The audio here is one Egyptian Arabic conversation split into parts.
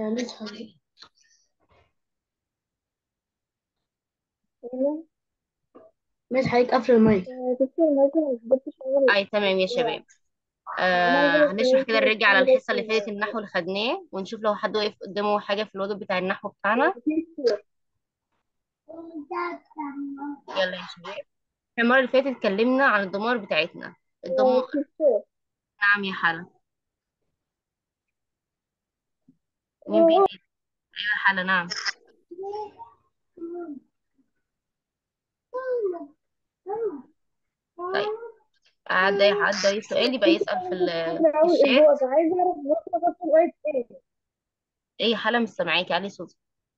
مش حاجة مش حضرتك قافلة المايك دكتور مثلا مش بتشتغل اي تمام يا شباب آه هنشرح كده نرجع على الحصة اللي فاتت النحو اللي خدناه ونشوف لو حد واقف قدامه حاجة في الواجب بتاع النحو بتاعنا يلا يا شباب احنا المرة اللي فاتت اتكلمنا عن الضمائر بتاعتنا الضمائر نعم يا حلا مين بيقول ايوه يا حلا نعم طيب عدى عدى اي سؤال يبقى يسأل في ال- في الشات عايز اعرف بكره بس لغايه ايه ايه يا حلا مش سامعاكي علي صوتك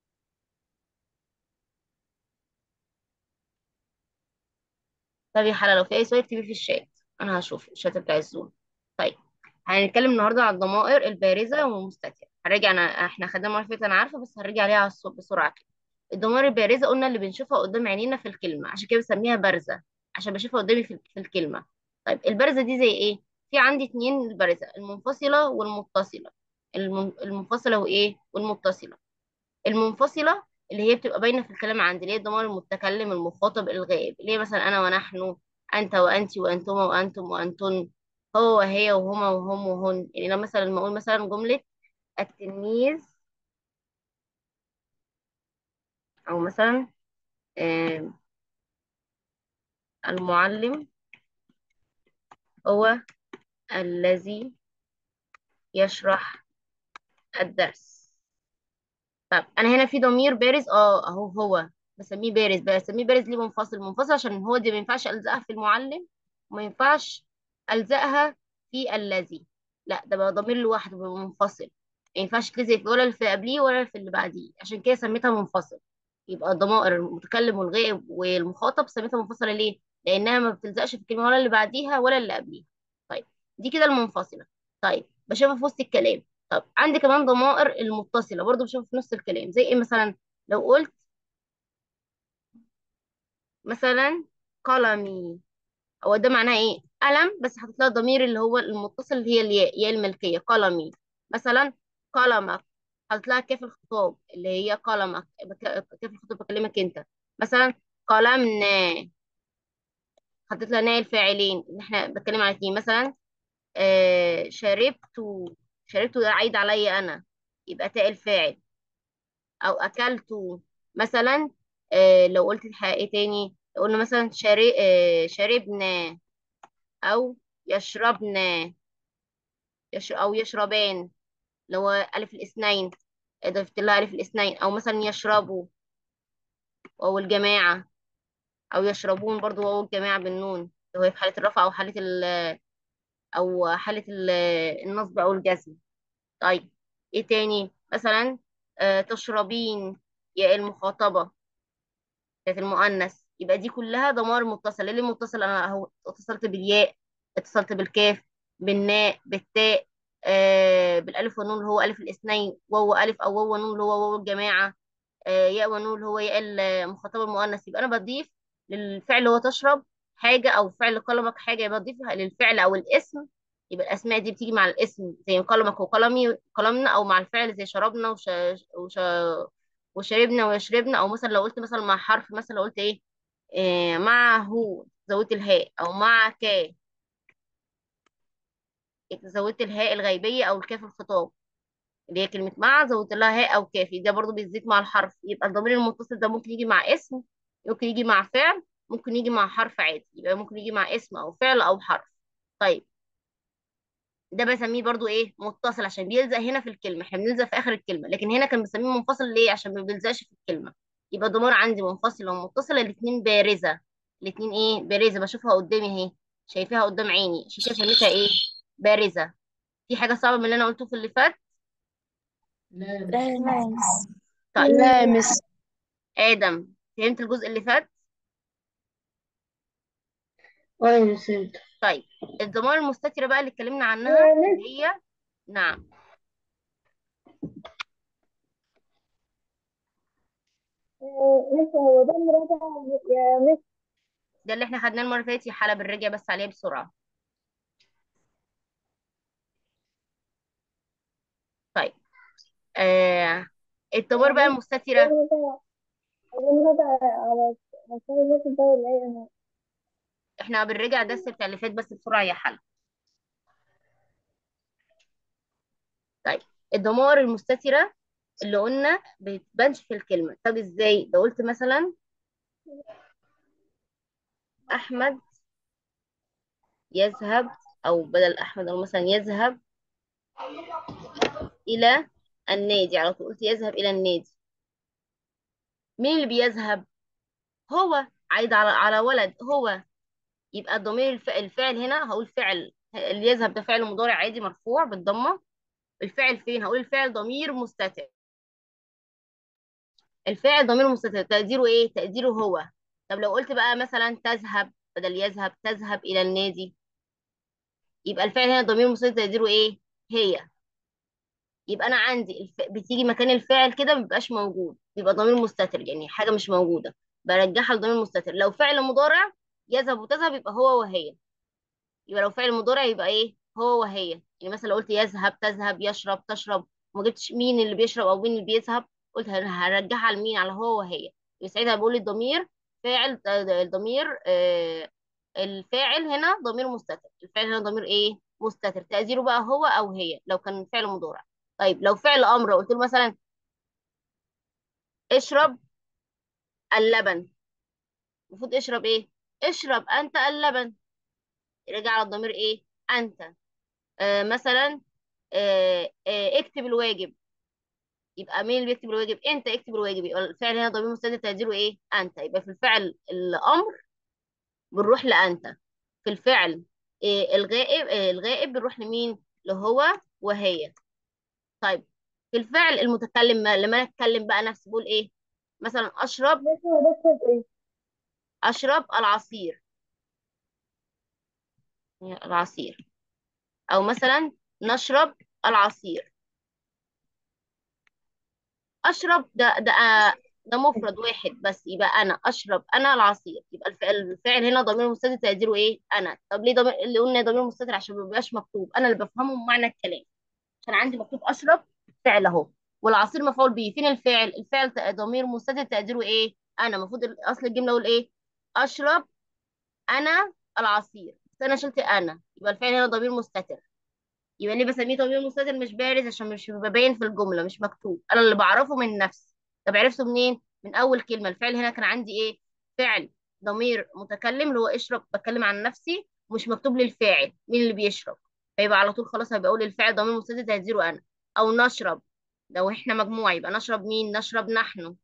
طب يا حلا لو في اي سؤال اكتبيه في الشات انا هشوف الشات بتاع الزوم طيب هنتكلم النهارده عن الضمائر البارزه والمستتره هنرجع أنا احنا خدنا المره اللي فاتت انا عارفه بس هنرجع عليها على الص- بسرعه كده الضمائر البارزه قلنا اللي بنشوفها قدام عينينا في الكلمه عشان كده بسميها بارزه عشان بشوفها قدامي في في الكلمه طيب البارزه دي زي ايه في عندي اتنين البارزه المنفصله والمتصله الم- المنفصله وايه والمتصله المنفصله اللي هي بتبقى باينه في الكلام عندي اللي هي الضمائر المتكلم المخاطب الغائب اللي هي مثلا انا ونحن انت وانت وانتما وانتم وانتن هو وهي وهما وهم وهن يعني لو مثلا لما اقول مثلا جمله التلميذ او مثلا آه، المعلم هو الذي يشرح الدرس طب انا هنا في ضمير بارز اه اهو هو بسميه بارز بسميه بارز ليه منفصل منفصل عشان هو دي ما ينفعش الزقها في المعلم وما ينفعش الزقها في الذي لا ده بقى ضمير لوحده بقى منفصل ما ينفعش تلزق في ولا اللي في قبليه ولا في اللي بعديه عشان كده سميتها منفصل يبقى الضمائر المتكلم والغائب والمخاطب سميتها منفصلة ليه لانها ما بتلزقش في الكلمة ولا اللي بعديها ولا اللي قبليها طيب دي كده المنفصلة طيب بشوفها في وسط الكلام طب عندي كمان ضمائر المتصلة برضو بشوفها في نص الكلام زي ايه مثلا لو قلت مثلا قلمي هو ده معناه ايه قلم بس حطيت لها الضمير اللي هو المتصل اللي هي الياء ياء الملكيه قلمي مثلا قلمك حطيت لها كيف الخطاب اللي هي قلمك بك- كيف الخطاب بكلمك انت مثلا قلمنا حطيت لها ناء الفاعلين ان احنا بتكلم على اتنين مثلا آه شربت شربت ده عايد عليا انا يبقى تاء الفاعل او اكلت مثلا آه لو قلت الحقيقة ايه تاني لو قلنا مثلا شري آه شربنا او يشربنا يش او يشربان اللي هو الف الاثنين ضفت لها الف الاثنين او مثلا يشربوا واو الجماعه او يشربون برضو واو الجماعه بالنون اللي هو في حاله الرفع او حاله ال او حاله ال- النصب او الجزم طيب ايه تاني مثلا آه تشربين يا المخاطبه كانت المؤنث يبقى دي كلها ضمائر متصله ليه متصل انا اهو اتصلت بالياء اتصلت بالكاف بالناء بالتاء آه بالالف والنون اللي هو الف الاثنين واو الف او واو ونون اللي هو واو الجماعه آه ياء ونون اللي هو ياء المخاطبه المؤنث يبقى انا بضيف للفعل اللي هو تشرب حاجه او فعل قلمك حاجه يبقى بضيفها للفعل او الاسم يبقى الاسماء دي بتيجي مع الاسم زي قلمك وقلمي قلمنا او مع الفعل زي شربنا وش... وش... وشربنا ويشربنا او مثلا لو قلت مثلا مع حرف مثلا لو قلت ايه, إيه معه زودت الهاء او مع كا زودت الهاء الغيبيه او الكاف الخطاب اللي هي كلمه مع زودت لها هاء او كاف ده برضو بيزيد مع الحرف يبقى الضمير المتصل ده ممكن يجي مع اسم ممكن يجي مع فعل ممكن يجي مع حرف عادي يبقى ممكن يجي مع اسم او فعل او حرف طيب ده بسميه برضو ايه متصل عشان بيلزق هنا في الكلمه احنا بنلزق في اخر الكلمه لكن هنا كان بسميه منفصل ليه عشان ما بيلزقش في الكلمه يبقى الضمائر عندي منفصله ومتصله الاثنين بارزه الاثنين ايه بارزه بشوفها قدامي اهي شايفاها قدام عيني عشان كده سميتها ايه بارزه في حاجه صعبه من اللي انا قلته في اللي فات لا لا مس طيب لا مس ادم فهمت الجزء اللي فات وين نسيت طيب الضمائر المستتره بقى اللي اتكلمنا عنها اللي هي نعم لسه هو ده مراجعة يا مس ده اللي احنا خدناه المره اللي فاتت يا حلا بنرجع بس عليه بسرعه طيب آه الضمائر بقى المستترة عايزين نرجع على عشان الناس الدوري اللي هي أنا احنا بنرجع درس بتاع اللي فات بس بسرعة يا حل طيب الضمائر المستترة اللي قلنا بتبانش في الكلمة طب ازاي لو قلت مثلا احمد يذهب او بدل احمد او مثلا يذهب الى النادي على طول قلت يذهب الى النادي مين اللي بيذهب هو عايد على على ولد هو يبقى الضمير الف... الفعل هنا هقول فعل اللي يذهب ده فعل مضارع عادي مرفوع بالضمه الفعل فين هقول الفعل ضمير مستتر الفاعل ضمير مستتر تقديره ايه تقديره هو طب لو قلت بقى مثلا تذهب بدل يذهب تذهب الى النادي يبقى الفعل هنا ضمير مستتر تقديره ايه هي يبقى انا عندي الف... بتيجي مكان الفاعل كده ما بيبقاش موجود بيبقى ضمير مستتر يعني حاجه مش موجوده برجعها لضمير مستتر لو فعل مضارع يذهب وتذهب يبقى هو وهي يبقى لو فعل مضارع يبقى ايه هو وهي يعني مثلا لو قلت يذهب تذهب يشرب تشرب وما جبتش مين اللي بيشرب او مين اللي بيذهب قلت هر- هرجعها لمين على هو وهي يبقى ساعتها بقول الضمير فاعل آه، الضمير آه، الفاعل هنا ضمير مستتر الفاعل هنا ضمير ايه مستتر تقديره بقى هو او هي لو كان فعل مضارع طيب لو فعل امر قلت له مثلا اشرب اللبن المفروض اشرب ايه اشرب انت اللبن رجع على الضمير ايه انت آه مثلا آه آه اكتب الواجب يبقى مين اللي بيكتب الواجب انت اكتب الواجب يبقى الفعل هنا ضمير مستتر تقديره ايه انت يبقى في الفعل الامر بنروح لانت في الفعل آه الغائب آه الغائب بنروح لمين اللي هو وهي طيب في الفعل المتكلم ما- لما انا اتكلم بقى نفسي بقول ايه مثلا اشرب بس هو بس إيه اشرب العصير العصير او مثلا نشرب العصير اشرب ده ده آه، ده مفرد واحد بس يبقى انا اشرب انا العصير يبقى الفعل, الفعل هنا ضمير مستتر تقديره ايه انا طب ليه ضمير اللي قلنا ضمير مستتر عشان ما بيبقاش مكتوب انا اللي بفهمه معنى الكلام عشان عندي مكتوب اشرب فعل اهو والعصير مفعول به فين الفعل الفعل ت- ضمير مستتر تقديره ايه انا المفروض ال- اصل الجمله اقول ايه اشرب انا العصير بس انا شلت انا يبقى الفعل هنا ضمير مستتر يبقى ليه بسميه ضمير مستتر مش بارز عشان مش بيبقى باين في الجمله مش مكتوب انا اللي بعرفه من نفسي طب عرفته منين من اول كلمه الفعل هنا كان عندي ايه فعل ضمير متكلم اللي هو اشرب بتكلم عن نفسي مش مكتوب لي الفاعل مين اللي بيشرب فيبقى على طول خلاص هيبقى اقول الفعل ضمير مستتر تهزيره انا او نشرب لو احنا مجموعه يبقى نشرب مين نشرب نحن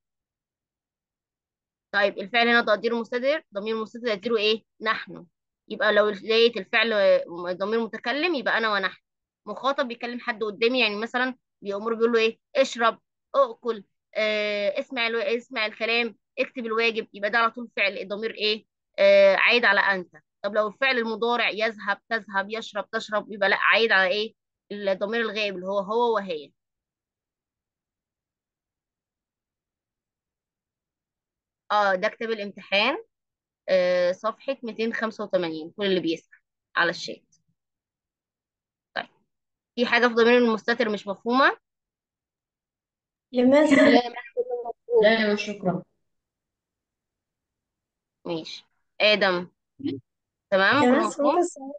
طيب الفعل هنا تقديره مستتر ضمير مستتر تقديره ايه نحن يبقى لو لقيت الفعل ضمير متكلم يبقى انا ونحن مخاطب بيكلم حد قدامي يعني مثلا بيأمر بيقول له ايه اشرب اكل اه اسمع الو... اسمع الكلام اكتب الواجب يبقى ده على طول فعل الضمير ايه آه عايد على انت طب لو الفعل المضارع يذهب تذهب يشرب تشرب يبقى لا عايد على ايه الضمير الغائب اللي هو هو وهي اه ده كتاب الامتحان آه صفحة 285 كل اللي بيسأل على الشات طيب في حاجة في ضمير المستتر مش مفهومة يا مس لا لا يا شكرا ماشي آدم تمام يا كله مس ممكن مفهوم سؤال؟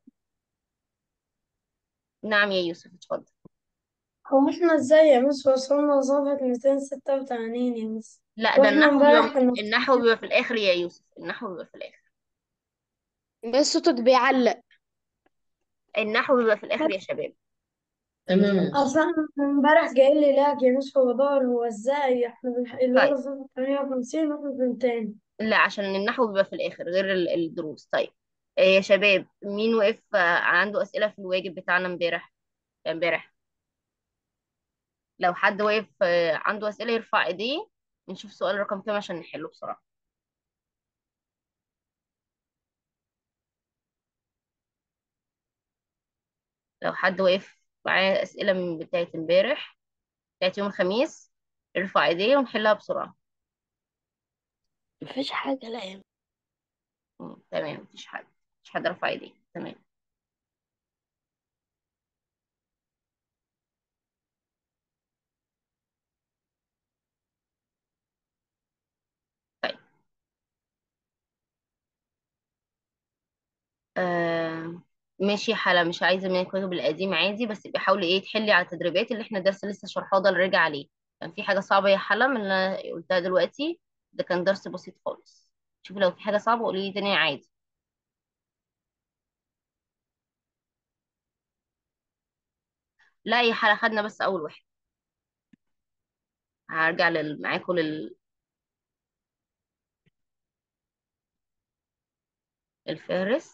نعم يا يوسف اتفضل هو احنا ازاي يا مس وصلنا صفحة 286 يا مس لا ده واحنا النحو امبارح بيبقى كنا في النحو بيبقى في الآخر يا يوسف النحو بيبقى في الآخر بس صوتك بيعلق النحو بيبقى في الآخر يا شباب تمام يا مس. اصلا أنا امبارح جاي لي لاج يا مس فبدور هو ازاي احنا بنح... اللي طيب ورا صفحة 58 واحنا في تاني لا عشان النحو بيبقى في الآخر غير ال- الدروس طيب آه، يا شباب مين وقف آه، عنده أسئلة في الواجب بتاعنا امبارح امبارح لو حد واقف آه، عنده أسئلة يرفع ايديه نشوف سؤال رقم كام عشان نحله بسرعة لو حد واقف معاه أسئلة من بتاعة امبارح بتاعة يوم الخميس ارفع ايديه ونحلها بسرعة مفيش حاجة لا يا مم. تمام مفيش حد مفيش حد رفع ايديه تمام آه ماشي حلا مش عايزة من الكتب القديمة عادي بس يبقى حاولي ايه تحلي على التدريبات اللي احنا درس لسه شرحاه ده اللي راجع عليه كان في حاجة صعبة يا حلا من اللي أنا قلتها دلوقتي ده كان درس بسيط خالص شوفي لو في حاجة صعبة قولي لي تاني عادي لا يا حلا خدنا بس أول واحد هرجع لل... معاكم لل... الفهرس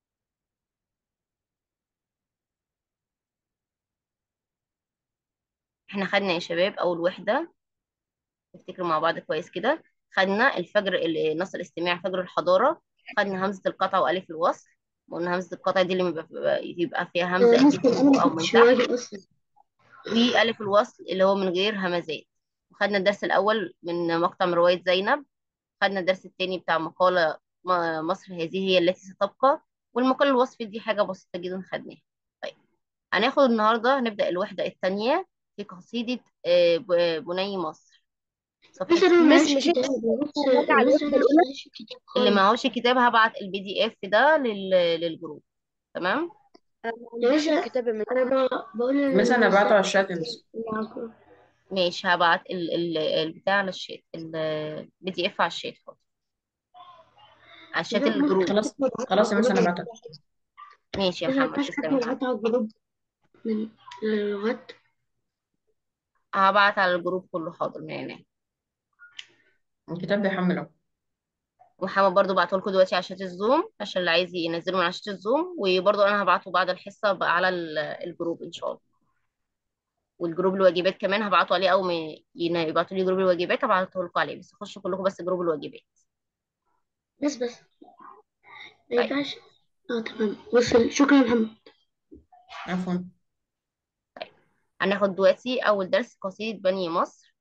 احنا خدنا يا شباب أول وحدة نفتكر مع بعض كويس كده خدنا الفجر ال- نص الاستماع فجر الحضارة خدنا همزة القطع وألف الوصل وقلنا همزة القطع دي اللي بيبقى, يبقى فيها همزة أكيد من فوق أو من تحت أصلا وألف الوصل اللي هو من غير همزات وخدنا الدرس الأول من مقطع من رواية زينب خدنا الدرس التاني بتاع مقالة م- مصر هذه هي التي ستبقى والمقالة الوصفي دي حاجة بسيطة جدا خدناها طيب هناخد النهاردة نبدأ الوحدة التانية في قصيدة آه، ب- بني مصر صفحة بس أنا مس معيش مش كتاب بس راجع على بس الوحدة أنا الأولى معيش كتاب اللي خالص معهوش الكتاب هبعت البي دي اف ده لل... للجروب تمام أنا ما عنديش باشا الكتاب من أنا ب- بقول مثلا انا للمس بعته على الشات يا مس يعقوب ماشي هبعت ال... ال... البتاع على الشات البي دي اف على الشات حاضر على شات لا ممكن الجروب خلاص تبعتها على خلاص يا مس انا الجروب بعته ماشي يا إذا محمد كانت حد تسلم يبعتها على الجروب من اللغات هبعت على الجروب كله حاضر من هنا الكتاب بيحمله ومحمد برضو بعته لكم دلوقتي على شات الزوم عشان اللي عايز ينزله من على شات الزوم وبرضو انا هبعته بعد الحصة بقى على ال- الجروب ان شاء الله والجروب الواجبات كمان هبعته عليه او ما ين- يبعتوا لي جروب الواجبات هبعته لكم عليه بس خشوا كلكم بس جروب الواجبات بس بس ما طيب ينفعش اه تمام وصل شكرا يا محمد عفوا هناخد دلوقتي اول درس قصيدة بني مصر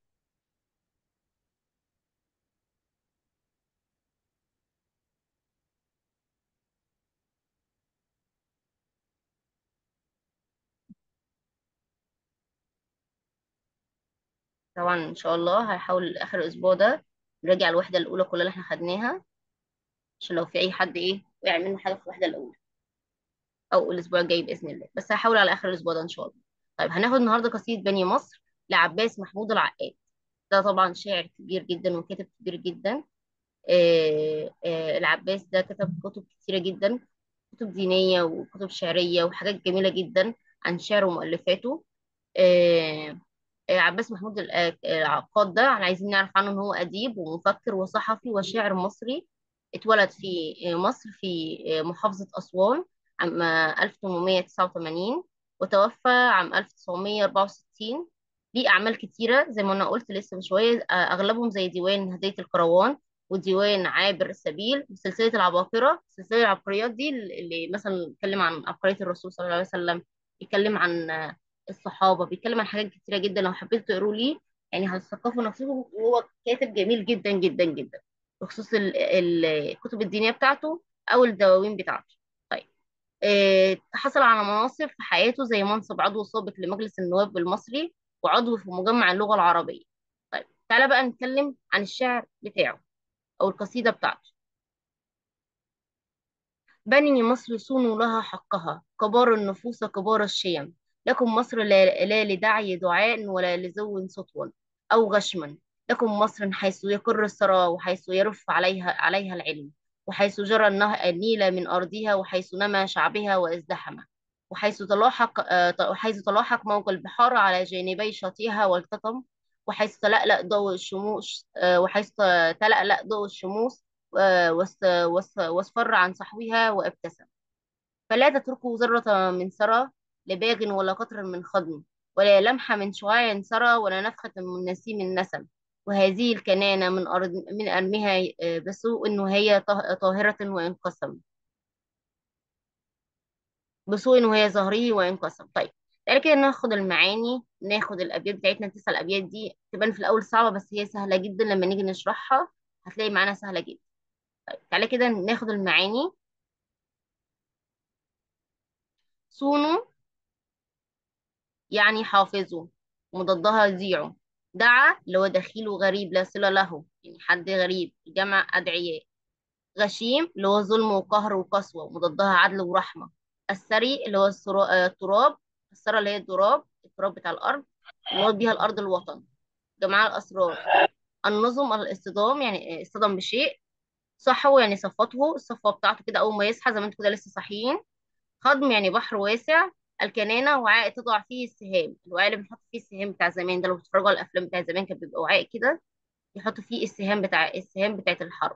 طبعا ان شاء الله هحاول اخر الاسبوع ده نراجع الوحده الاولى كلها اللي احنا خدناها عشان لو في اي حد ايه وقع منه حاجه في الوحده الاولى او الاسبوع الجاي باذن الله بس هحاول على اخر الاسبوع ده ان شاء الله طيب هناخد النهارده قصيده بني مصر لعباس محمود العقاد ده طبعا شاعر كبير جدا وكاتب كبير جدا آه آه العباس ده كتب كتب كتيره جدا كتب دينيه وكتب شعريه وحاجات جميله جدا عن شعره ومؤلفاته آه آه، عباس محمود الع- العقاد ده احنا عايزين نعرف عنه ان هو اديب ومفكر وصحفي وشاعر مصري اتولد في آه، مصر في آه، محافظة أسوان عام آه، 1889 وتوفى عام 1964 ليه أعمال كتيرة زي ما أنا قلت لسه من شوية آه، أغلبهم زي ديوان هدية الكروان وديوان عابر السبيل وسلسلة العباقرة سلسلة العبقريات دي اللي مثلا بيتكلم عن عبقرية الرسول صلى الله عليه وسلم بيتكلم عن آه، الصحابة بيتكلم عن حاجات كتيرة جدا لو حبيتوا تقروا ليه يعني هتثقفوا نفسكم وهو كاتب جميل جدا جدا جدا بخصوص ال- ال- الكتب الدينية بتاعته أو الدواوين بتاعته طيب آه، حصل على مناصب في حياته زي منصب عضو سابق لمجلس النواب المصري وعضو في مجمع اللغة العربية طيب تعالى بقى نتكلم عن الشعر بتاعه أو القصيدة بتاعته بني مصر صونوا لها حقها كبار النفوس كبار الشيم لكم مصر لا, لا لداعي دعاء ولا لزو سطوا أو غشما لكم مصر حيث يقر الثرى وحيث يرف عليها عليها العلم وحيث جرى النه- النيل من أرضها وحيث نمى شعبها وازدحم وحيث تلاحق آه، وحيث تلاحق موج البحار على جانبي شاطئها والتقم وحيث تلألأ ضوء الشموس آه، وحيث تلألأ ضوء الشموس آه، واس- واس- واصفر عن صحوها وابتسم فلا تتركوا ذرة من ثرى لباغ ولا قطر من خضم ولا لمحة من شعاع ثرى ولا نفخة من نسيم نسم وهذه الكنانة من أرض من أرمها آه، بسوء وهي طه- طاهرة وانقسم بسوء وهي ظهري وانقسم طيب تعالى كده ناخد المعاني ناخد الأبيات بتاعتنا التسع الأبيات دي تبان في الأول صعبة بس هي سهلة جدا لما نيجي نشرحها هتلاقي معانا سهلة جدا طيب تعالى كده ناخد المعاني صونوا يعني حافظوا مضادها يذيعوا دعا اللي هو دخيل وغريب لا صلة له يعني حد غريب جمع أدعياء غشيم اللي هو ظلم وقهر وقسوة ومضادها عدل ورحمة الثري اللي هو الثرا- آه، التراب الثرى اللي هي التراب التراب بتاع الأرض المراد بيها الأرض الوطن جماعة الأسرار النظم الاصطدام يعني اصطدم بشيء صحو يعني صفته الصفة بتاعته كده أول ما يصحى زي ما انتوا كده لسه صاحيين خضم يعني بحر واسع الكنانة وعاء تضع فيه السهام الوعاء اللي بنحط فيه السهام بتاع زمان ده لو بتتفرجوا على الأفلام بتاع زمان كان بيبقى وعاء كده يحطوا فيه السهام بتاع السهام بتاعت الحرب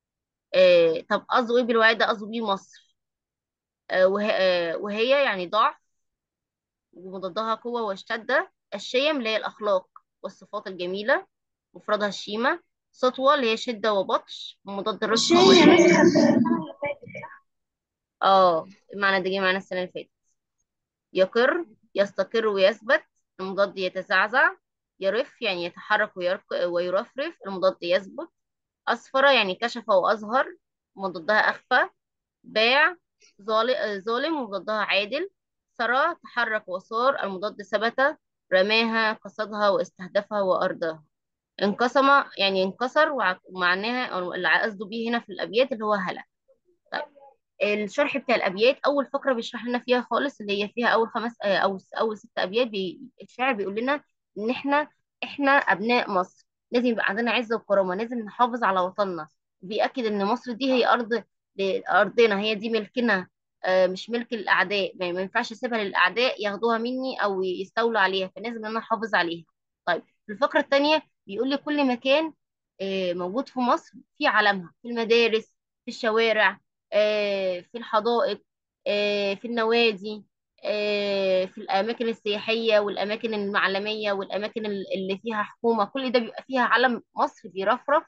آه طب قصده ايه بالوعاء ده قصده بيه مصر آه وه... آه وهي يعني ضعف ومضادها قوة والشدة الشيم اللي هي الأخلاق والصفات الجميلة مفردها الشيمة سطوة اللي هي شدة وبطش ومضاد الرفق الشيء يا والشدة مس خدتها السنة اللي فاتت صح؟ اه المعنى ده جه معانا السنة اللي فاتت يقر يستقر ويثبت المضاد يتزعزع يرف يعني يتحرك ويرك ويرفرف المضاد يثبت أسفر يعني كشف وأظهر مضادها أخفى باع ظال- ظالم ومضادها عادل سرى تحرك وصار المضاد ثبت رماها قصدها واستهدفها وأرداها انقسم يعني انكسر وع- ومعناها أو اللي قصده بيه هنا في الأبيات اللي هو هلك طيب الشرح بتاع الابيات اول فقره بيشرح لنا فيها خالص اللي هي فيها اول خمس آه، او اول ست ابيات بي الشاعر بيقول لنا ان احنا احنا ابناء مصر لازم يبقى عندنا عزه وكرامه لازم نحافظ على وطننا بيأكد ان مصر دي هي ارض ارضنا هي دي ملكنا آه، مش ملك الاعداء ما ما ينفعش اسيبها للاعداء ياخدوها مني او يستولوا عليها فلازم ان انا احافظ عليها طيب في الفقره الثانيه بيقول لي كل مكان آه، موجود في مصر في علمها في المدارس في الشوارع آه، في الحدائق آه، في النوادي آه، في الأماكن السياحية والأماكن المعلمية والأماكن ال- اللي فيها حكومة كل ده بيبقى فيها علم مصر بيرفرف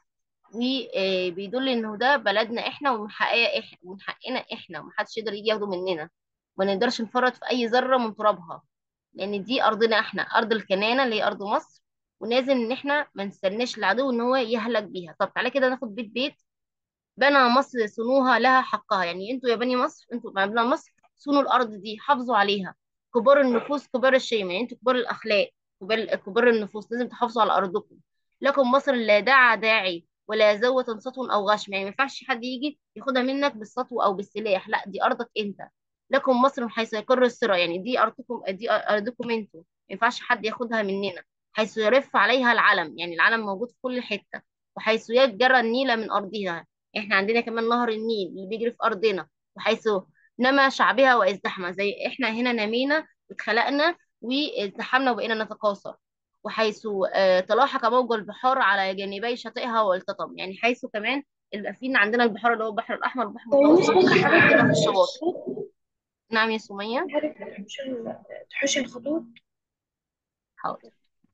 وبيدل إنه ده بلدنا إحنا ومن حقنا إحنا ومن حقنا إحنا ومحدش يقدر يجي ياخده مننا ما نقدرش نفرط في أي ذرة من ترابها لأن دي أرضنا إحنا أرض الكنانة اللي هي أرض مصر ولازم إن إحنا ما نستناش العدو إن هو يهلك بيها طب تعالى كده ناخد بيت بيت بنى مصر صنوها لها حقها يعني انتوا يا بني مصر انتوا مبنى مصر صونوا الارض دي حافظوا عليها كبار النفوس كبار الشيم يعني انتوا كبار الاخلاق كبار كبار النفوس لازم تحافظوا على ارضكم لكم مصر لا داعى داعي ولا زوة سطو او غشم يعني ما ينفعش حد يجي ياخدها منك بالسطو او بالسلاح لا دي ارضك انت لكم مصر من حيث يقر الثرى يعني دي ارضكم دي ارضكم انتوا ما ينفعش حد ياخدها مننا حيث يرف عليها العلم يعني العلم موجود في كل حتة وحيث يجرى النيل من ارضها احنا عندنا كمان نهر النيل اللي بيجري في ارضنا وحيث نما شعبها وازدحم زي احنا هنا نمينا واتخلقنا وازدحمنا وبقينا نتكاثر وحيث آه، تلاحق موج البحار على جانبي شاطئها والتطم يعني حيث كمان يبقى في عندنا البحار اللي هو البحر الاحمر والبحر هو مش المتوسط ممكن حضرتك عندنا في تحوش الشواطئ الخطوط نعم يا سمية حضرتك تحوش ال- تحوش الخطوط حاضر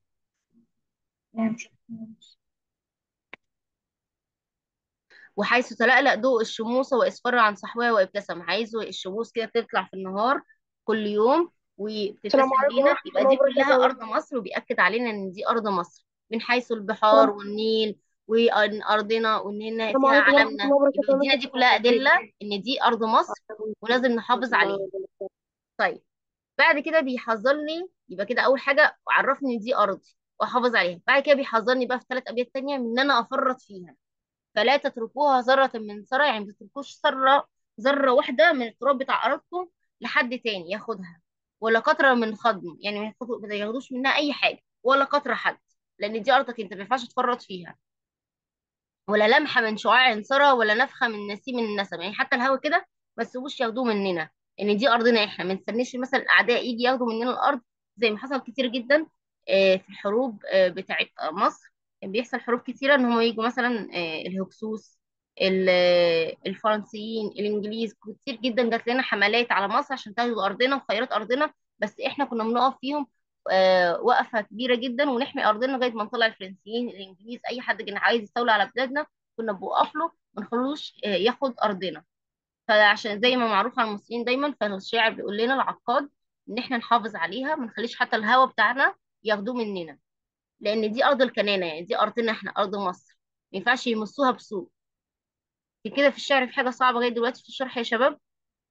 يعني مش وحيث تلألأ ضوء الشموس وإسفر عن صحوها وابتسم عايزه الشموس كده تطلع في النهار كل يوم وبتبتسم السلام عليكم لينا ورحمة يبقى الله دي كلها وبركاته أرض مصر وبيأكد علينا إن دي أرض مصر من حيث البحار والنيل وإن أرضنا وإن هنا السلام فيها عليكم ورحمة علمنا الله وبركاته يبقى يدينا دي كلها أدلة إن دي أرض مصر ولازم نحافظ عليها طيب بعد كده بيحذرني يبقى كده اول حاجه عرفني ان دي ارضي واحافظ عليها بعد كده بيحذرني بقى في ثلاث ابيات تانية من ان انا افرط فيها فلا تتركوها ذره من ثرى يعني ما تتركوش ذره ذره واحده من التراب بتاع ارضكم لحد تاني ياخدها ولا قطره من خضم يعني ما ياخدوا- ما ياخدوش منها اي حاجه ولا قطره حد لان دي ارضك انت ما ينفعش تفرط فيها ولا لمحة من شعاع ثرى ولا نفخة من نسيم النسم يعني حتى الهوا كده ما تسيبوش ياخدوه مننا ان دي ارضنا احنا ما نستنيش مثلا الاعداء يجي ياخدوا مننا الارض زي ما حصل كتير جدا آه، في الحروب آه، بتاعت مصر كان بيحصل حروب كتيرة ان هم يجوا مثلا آه، الهكسوس ال- آه، الفرنسيين الانجليز كتير جدا جات لنا حملات على مصر عشان تاخدوا ارضنا وخيرات ارضنا بس احنا كنا بنقف فيهم آه، وقفة كبيرة جدا ونحمي ارضنا لغاية ما نطلع الفرنسيين الانجليز اي حد كان عايز يستولي على بلادنا كنا بنوقف له ما نخلوش آه، ياخد ارضنا فعشان زي ما معروف عن المصريين دايما فالشاعر بيقول لنا العقاد ان احنا نحافظ عليها ما نخليش حتى الهوا بتاعنا ياخدوه مننا لان دي ارض الكنانه يعني دي ارضنا احنا ارض مصر ما ينفعش يمسوها بسوء في كده في الشعر في حاجه صعبه لغايه دلوقتي في الشرح يا شباب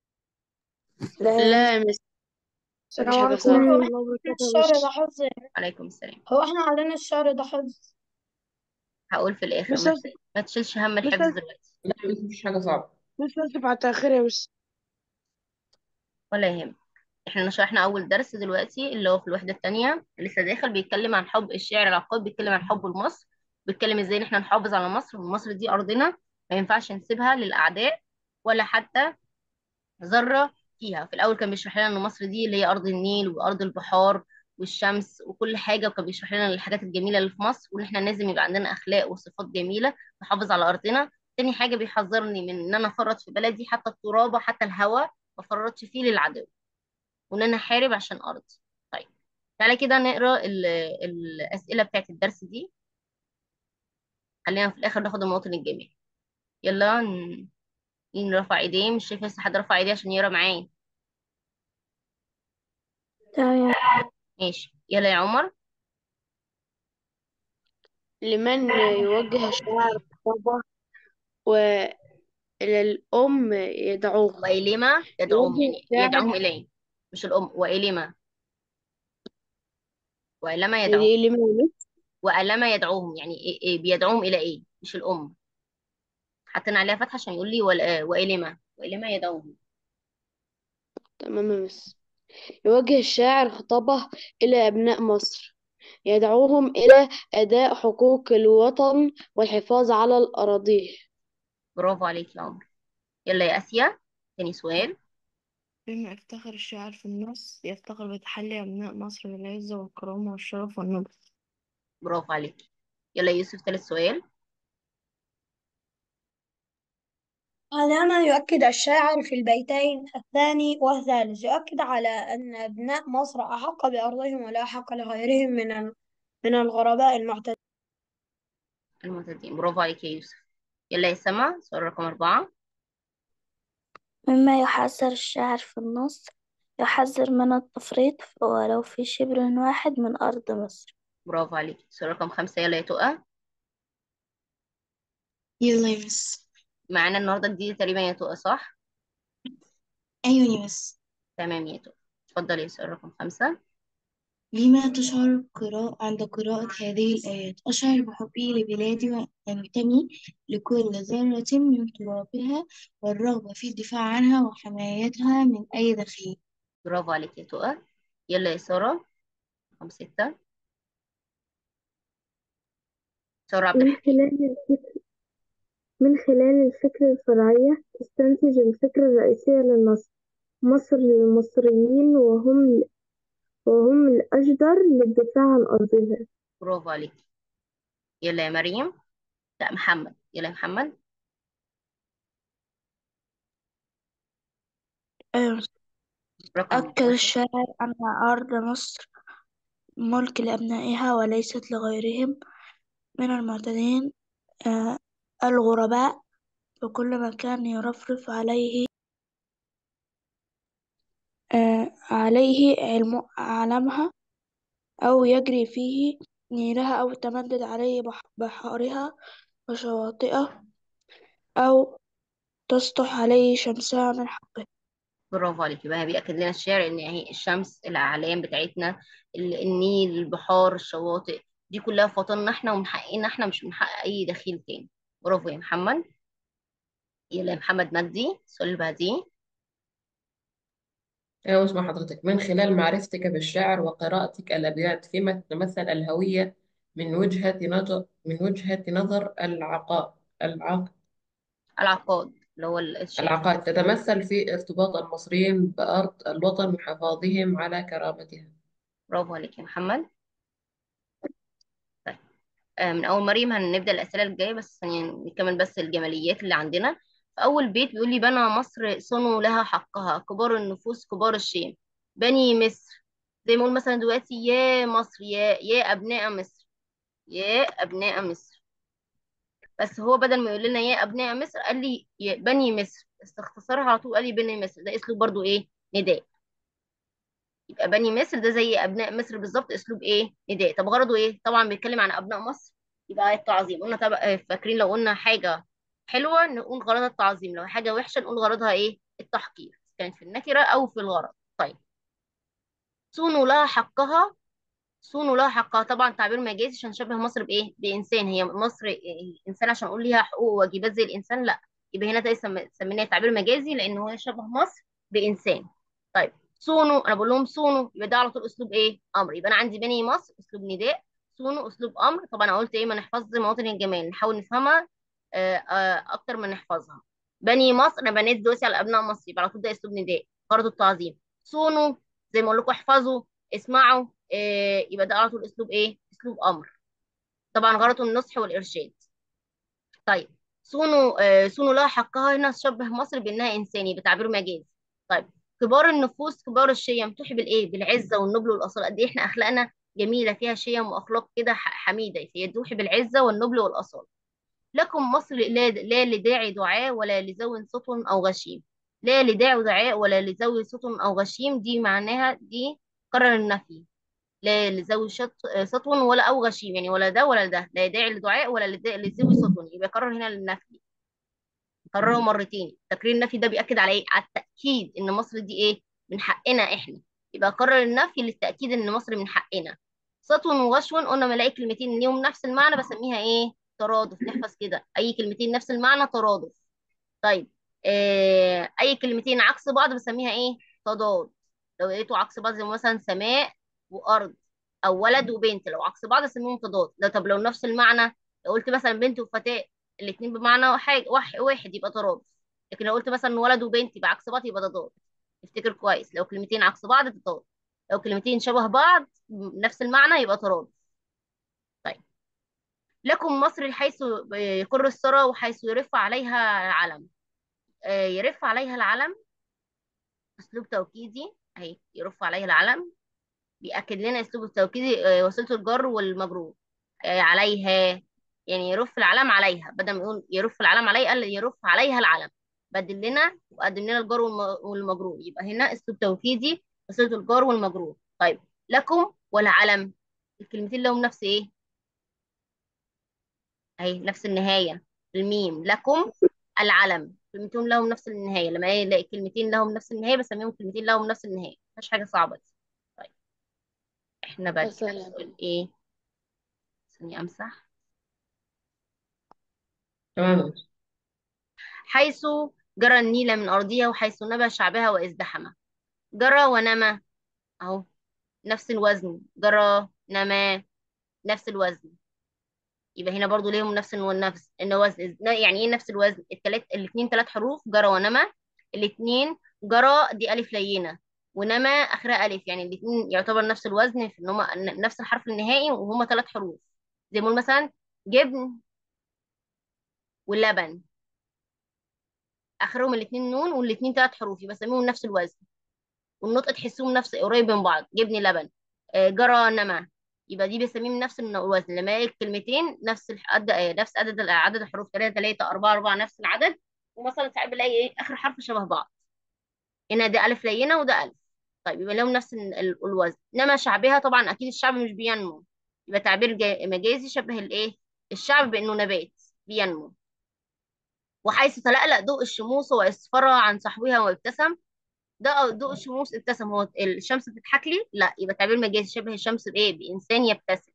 لا يا مس السلام مفيش حاجة عليكم صعبة ورحمة الله وبركاته الشعر ده حفظ عليكم السلام هو احنا علينا الشعر ده حفظ هقول في الاخر بس ما, آسف ما تشيلش هم بس الحفظ آسف دلوقتي لا بس مفيش حاجة صعبة بس آسف على التأخير يا مس ولا يهم احنا شرحنا اول درس دلوقتي اللي هو في الوحده الثانيه لسه داخل بيتكلم عن حب الشعر العقاد بيتكلم عن حب لمصر بيتكلم ازاي ان احنا نحافظ على مصر ومصر دي ارضنا ما ينفعش نسيبها للاعداء ولا حتى ذره فيها في الاول كان بيشرح لنا ان مصر دي اللي هي ارض النيل وارض البحار والشمس وكل حاجه وكان بيشرح لنا الحاجات الجميله اللي في مصر وان احنا لازم يبقى عندنا اخلاق وصفات جميله نحافظ على ارضنا تاني حاجه بيحذرني من ان انا افرط في بلدي حتى الترابه حتى الهواء ما افرطش فيه للعدو وان انا احارب عشان ارضي طيب تعالى كده نقرا ال- الاسئله بتاعت الدرس دي خلينا في الاخر ناخد المواطن الجامعي يلا ن- مين رفع ايديه مش شايف لسه حد رفع ايديه عشان يقرا معايا تمام ماشي يلا يا عمر لمن يوجه الشاعر خطابه وللأم يدعوهم وإليما يدعوهم يوجه يعني الشاعر يدعوهم إليه مش الأم وإليما وإلما يدعوهم لمن وألما يدعوهم يعني إيه إيه بيدعوهم إلى إيه مش الأم حطينا عليها فتحة عشان يقول لي وال- وإليما وإلما يدعوهم تمام يا مس يوجه الشاعر خطابه إلى أبناء مصر يدعوهم إلى أداء حقوق الوطن والحفاظ على الأراضي برافو عليك يا عمر يلا يا آسيا تاني سؤال بما افتخر الشاعر في النص يفتخر بتحلي أبناء مصر بالعزة والكرامة والشرف والنبل برافو عليك يلا يا يوسف تالت سؤال هنا يؤكد الشاعر في البيتين الثاني والثالث يؤكد على أن أبناء مصر أحق بأرضهم ولا حق لغيرهم من ال- من الغرباء المعتدين المعتدين برافو عليك يا يوسف يلا يا سما سؤال رقم أربعة مما يحذر الشاعر في النص يحذر من التفريط ولو في شبر واحد من أرض مصر برافو عليك سؤال رقم خمسة يلا يا تقى يلا يا مس معانا النهاردة جديد تقريبا يا تقى صح أيوة يا مس تمام يا تقى اتفضل يا سؤال رقم خمسة لما تشعر قراءة عند قراءة هذه الآيات أشعر بحبي لبلادي وأنتمي لكل ذرة من ترابها والرغبة في الدفاع عنها وحمايتها من أي دخيل برافو عليك يا تقى يلا يا سارة رقم ستة سارة عبد من الحكيم خلال الفكر من خلال الفكر الفرعية تستنتج الفكرة الرئيسية للنص مصر للمصريين وهم وهم الأجدر للدفاع عن أرضها برافو عليك يلا يا مريم لا محمد يلا يا محمد رقم أكد 11 الشاعر أن أرض مصر ملك لأبنائها وليست لغيرهم من المعتدين آه، الغرباء وكل مكان يرفرف عليه آه، عليه علم علمها أو يجري فيه نيلها أو تمدد عليه بح- بحارها وشواطئه أو تسطح عليه شمسها من حقه برافو عليك يبقى بيأكد لنا الشعر ان هي الشمس الاعلام بتاعتنا ال- النيل البحار الشواطئ دي كلها في وطننا احنا ومن حقنا احنا مش من حق اي دخيل تاني برافو يا محمد يلا يا محمد مجدي السؤال اللي بعديه أيوة اسمع حضرتك من خلال معرفتك بالشعر وقراءتك الأبيات فيما تتمثل الهوية من وجهة نظر من وجهة نظر العقاء العق العقاد اللي هو الشعر العقائد تتمثل في ارتباط المصريين بأرض الوطن وحفاظهم على كرامتها برافو عليك يا محمد طيب آه، من اول مريم هنبدأ الأسئلة الجاية بس ثانية نكمل بس الجماليات اللي عندنا في أول بيت بيقول لي بنى مصر صنوا لها حقها كبار النفوس كبار الشيم بني مصر زي ما نقول مثلا دلوقتي يا مصر يا يا أبناء مصر يا أبناء مصر بس هو بدل ما يقول لنا يا أبناء مصر قال لي يا بني مصر بس اختصارها على طول قال لي بني مصر ده أسلوب برضو إيه نداء يبقى بني مصر ده زي أبناء مصر بالظبط أسلوب إيه نداء طب غرضه إيه طبعا بيتكلم عن أبناء مصر يبقى التعظيم قلنا طب آه، فاكرين لو قلنا حاجة حلوة نقول غرضها التعظيم لو حاجة وحشة نقول غرضها إيه التحقير كانت في النكرة أو في الغرض طيب صونوا لها حقها صون ولها حقها طبعا تعبير مجازي عشان نشبه مصر بايه بانسان هي مصر إيه، انسان عشان اقول ليها حقوق وواجبات زي الانسان لا يبقى هنا ده سم- سميناه تعبير مجازي لان هو يشبه مصر بانسان طيب صونوا انا بقول لهم صونوا يبقى ده على طول اسلوب ايه امر يبقى انا عندي بني مصر اسلوب نداء صونوا اسلوب امر طبعا انا قلت ايه ما نحفظ مواطن الجمال نحاول نفهمها آه، آه، اكتر من نحفظها بني مصر انا بنيت دلوقتي على ابناء مصر يبقى على طول ده اسلوب نداء غرض التعظيم صونوا زي ما اقول لكم احفظوا اسمعوا آه، يبقى ده على طول اسلوب ايه اسلوب امر طبعا غرضه النصح والارشاد طيب صونوا آه، صونوا لها حقها هنا تشبه مصر بانها انساني بتعبير مجازي طيب كبار النفوس كبار الشيم تحب الايه بالعزه والنبل والاصاله قد ايه احنا اخلاقنا جميله فيها شيم واخلاق كده ح- حميده هي توحي بالعزه والنبل والاصاله لكم مصر لا, لا لداعي دعاء ولا لذوي صوت او غشيم لا لداعي دعاء ولا لذوي صوت او غشيم دي معناها دي قرر النفي لا لذوي شط سطو ولا او غشيم يعني ولا ده ولا ده لا داعي لدعاء ولا لد- لذوي سطو يبقى يكرر هنا للنفي كرره مرتين تكرير النفي ده بيأكد على ايه على التأكيد ان مصر دي ايه من حقنا احنا يبقى كرر النفي للتأكيد ان مصر من حقنا سطو وغشو قلنا ما الاقي كلمتين ليهم نفس المعنى بسميها ايه ترادف نحفظ كده اي كلمتين نفس المعنى ترادف طيب آه اي كلمتين عكس بعض بسميها ايه تضاد لو لقيتوا عكس بعض زي مثلا سماء وارض او ولد وبنت لو عكس بعض اسميهم تضاد لا طب لو نفس المعنى لو قلت مثلا بنت وفتاة الاثنين بمعنى حاجه واحد, واحد يبقى ترادف لكن لو قلت مثلا ولد وبنت يبقى عكس بعض يبقى تضاد افتكر كويس لو كلمتين عكس بعض تضاد لو كلمتين شبه بعض نفس المعنى يبقى ترادف طيب لكم مصر حيث يقر الثرى وحيث يرف عليها العلم آه، يرف عليها العلم اسلوب توكيدي اهي يرف عليها العلم بيأكد لنا اسلوب التوكيدي آه، وسيلة الجر والمجرور آه، عليها يعني يرف العلم عليها بدل ما يقول يرف العلم عليها قال يرف عليها العلم بدل لنا وقدم لنا الجر والم- والمجرور يبقى هنا اسلوب توكيدي وسيلة الجر والمجرور طيب لكم والعلم الكلمتين لهم نفس ايه اهي نفس النهاية الميم لكم العلم كلمتين لهم نفس النهاية لما الاقي كلمتين لهم نفس النهاية بسميهم كلمتين لهم نفس النهاية مفيش حاجة صعبة دي طيب احنا بعد كده سلام السؤال ايه ثانية امسح تمام حيث جرى النيل من أرضها وحيث نبى شعبها وازدحم جرى ونمى أهو نفس الوزن جرى نما نفس الوزن يبقى هنا برضو ليهم نفس النفس الوزن يعني ايه نفس الوزن التلات الاثنين ثلاث حروف جرى ونمى الاثنين جرى دي ألف لينة ونمى آخرها ألف يعني الاثنين يعتبر نفس الوزن في ان هما نفس الحرف النهائي وهما ثلاث حروف زي ما نقول مثلا جبن واللبن اخرهم الاثنين نون والاثنين ثلاث حروف يبقى بسميهم نفس الوزن والنطق تحسهم نفس قريب من بعض جبن لبن آه، جرى نما يبقى دي بسميهم نفس الوزن لما الاقي الكلمتين نفس العدد نفس عدد عدد الحروف 3 3 4 4 نفس العدد ومثلا ساعات بلاقي ايه اخر حرف شبه بعض هنا ده الف لينه وده الف طيب يبقى لهم نفس ال- ال- الوزن انما شعبها طبعا اكيد الشعب مش بينمو يبقى تعبير جا- مجازي شبه الايه الشعب بانه نبات بينمو وحيث تلألأ ضوء الشموس واسفر عن صحوها وابتسم ده ضوء الشموس ابتسم هو الشمس بتضحك لي لا يبقى تعبير مجازي شبه الشمس بايه بانسان يبتسم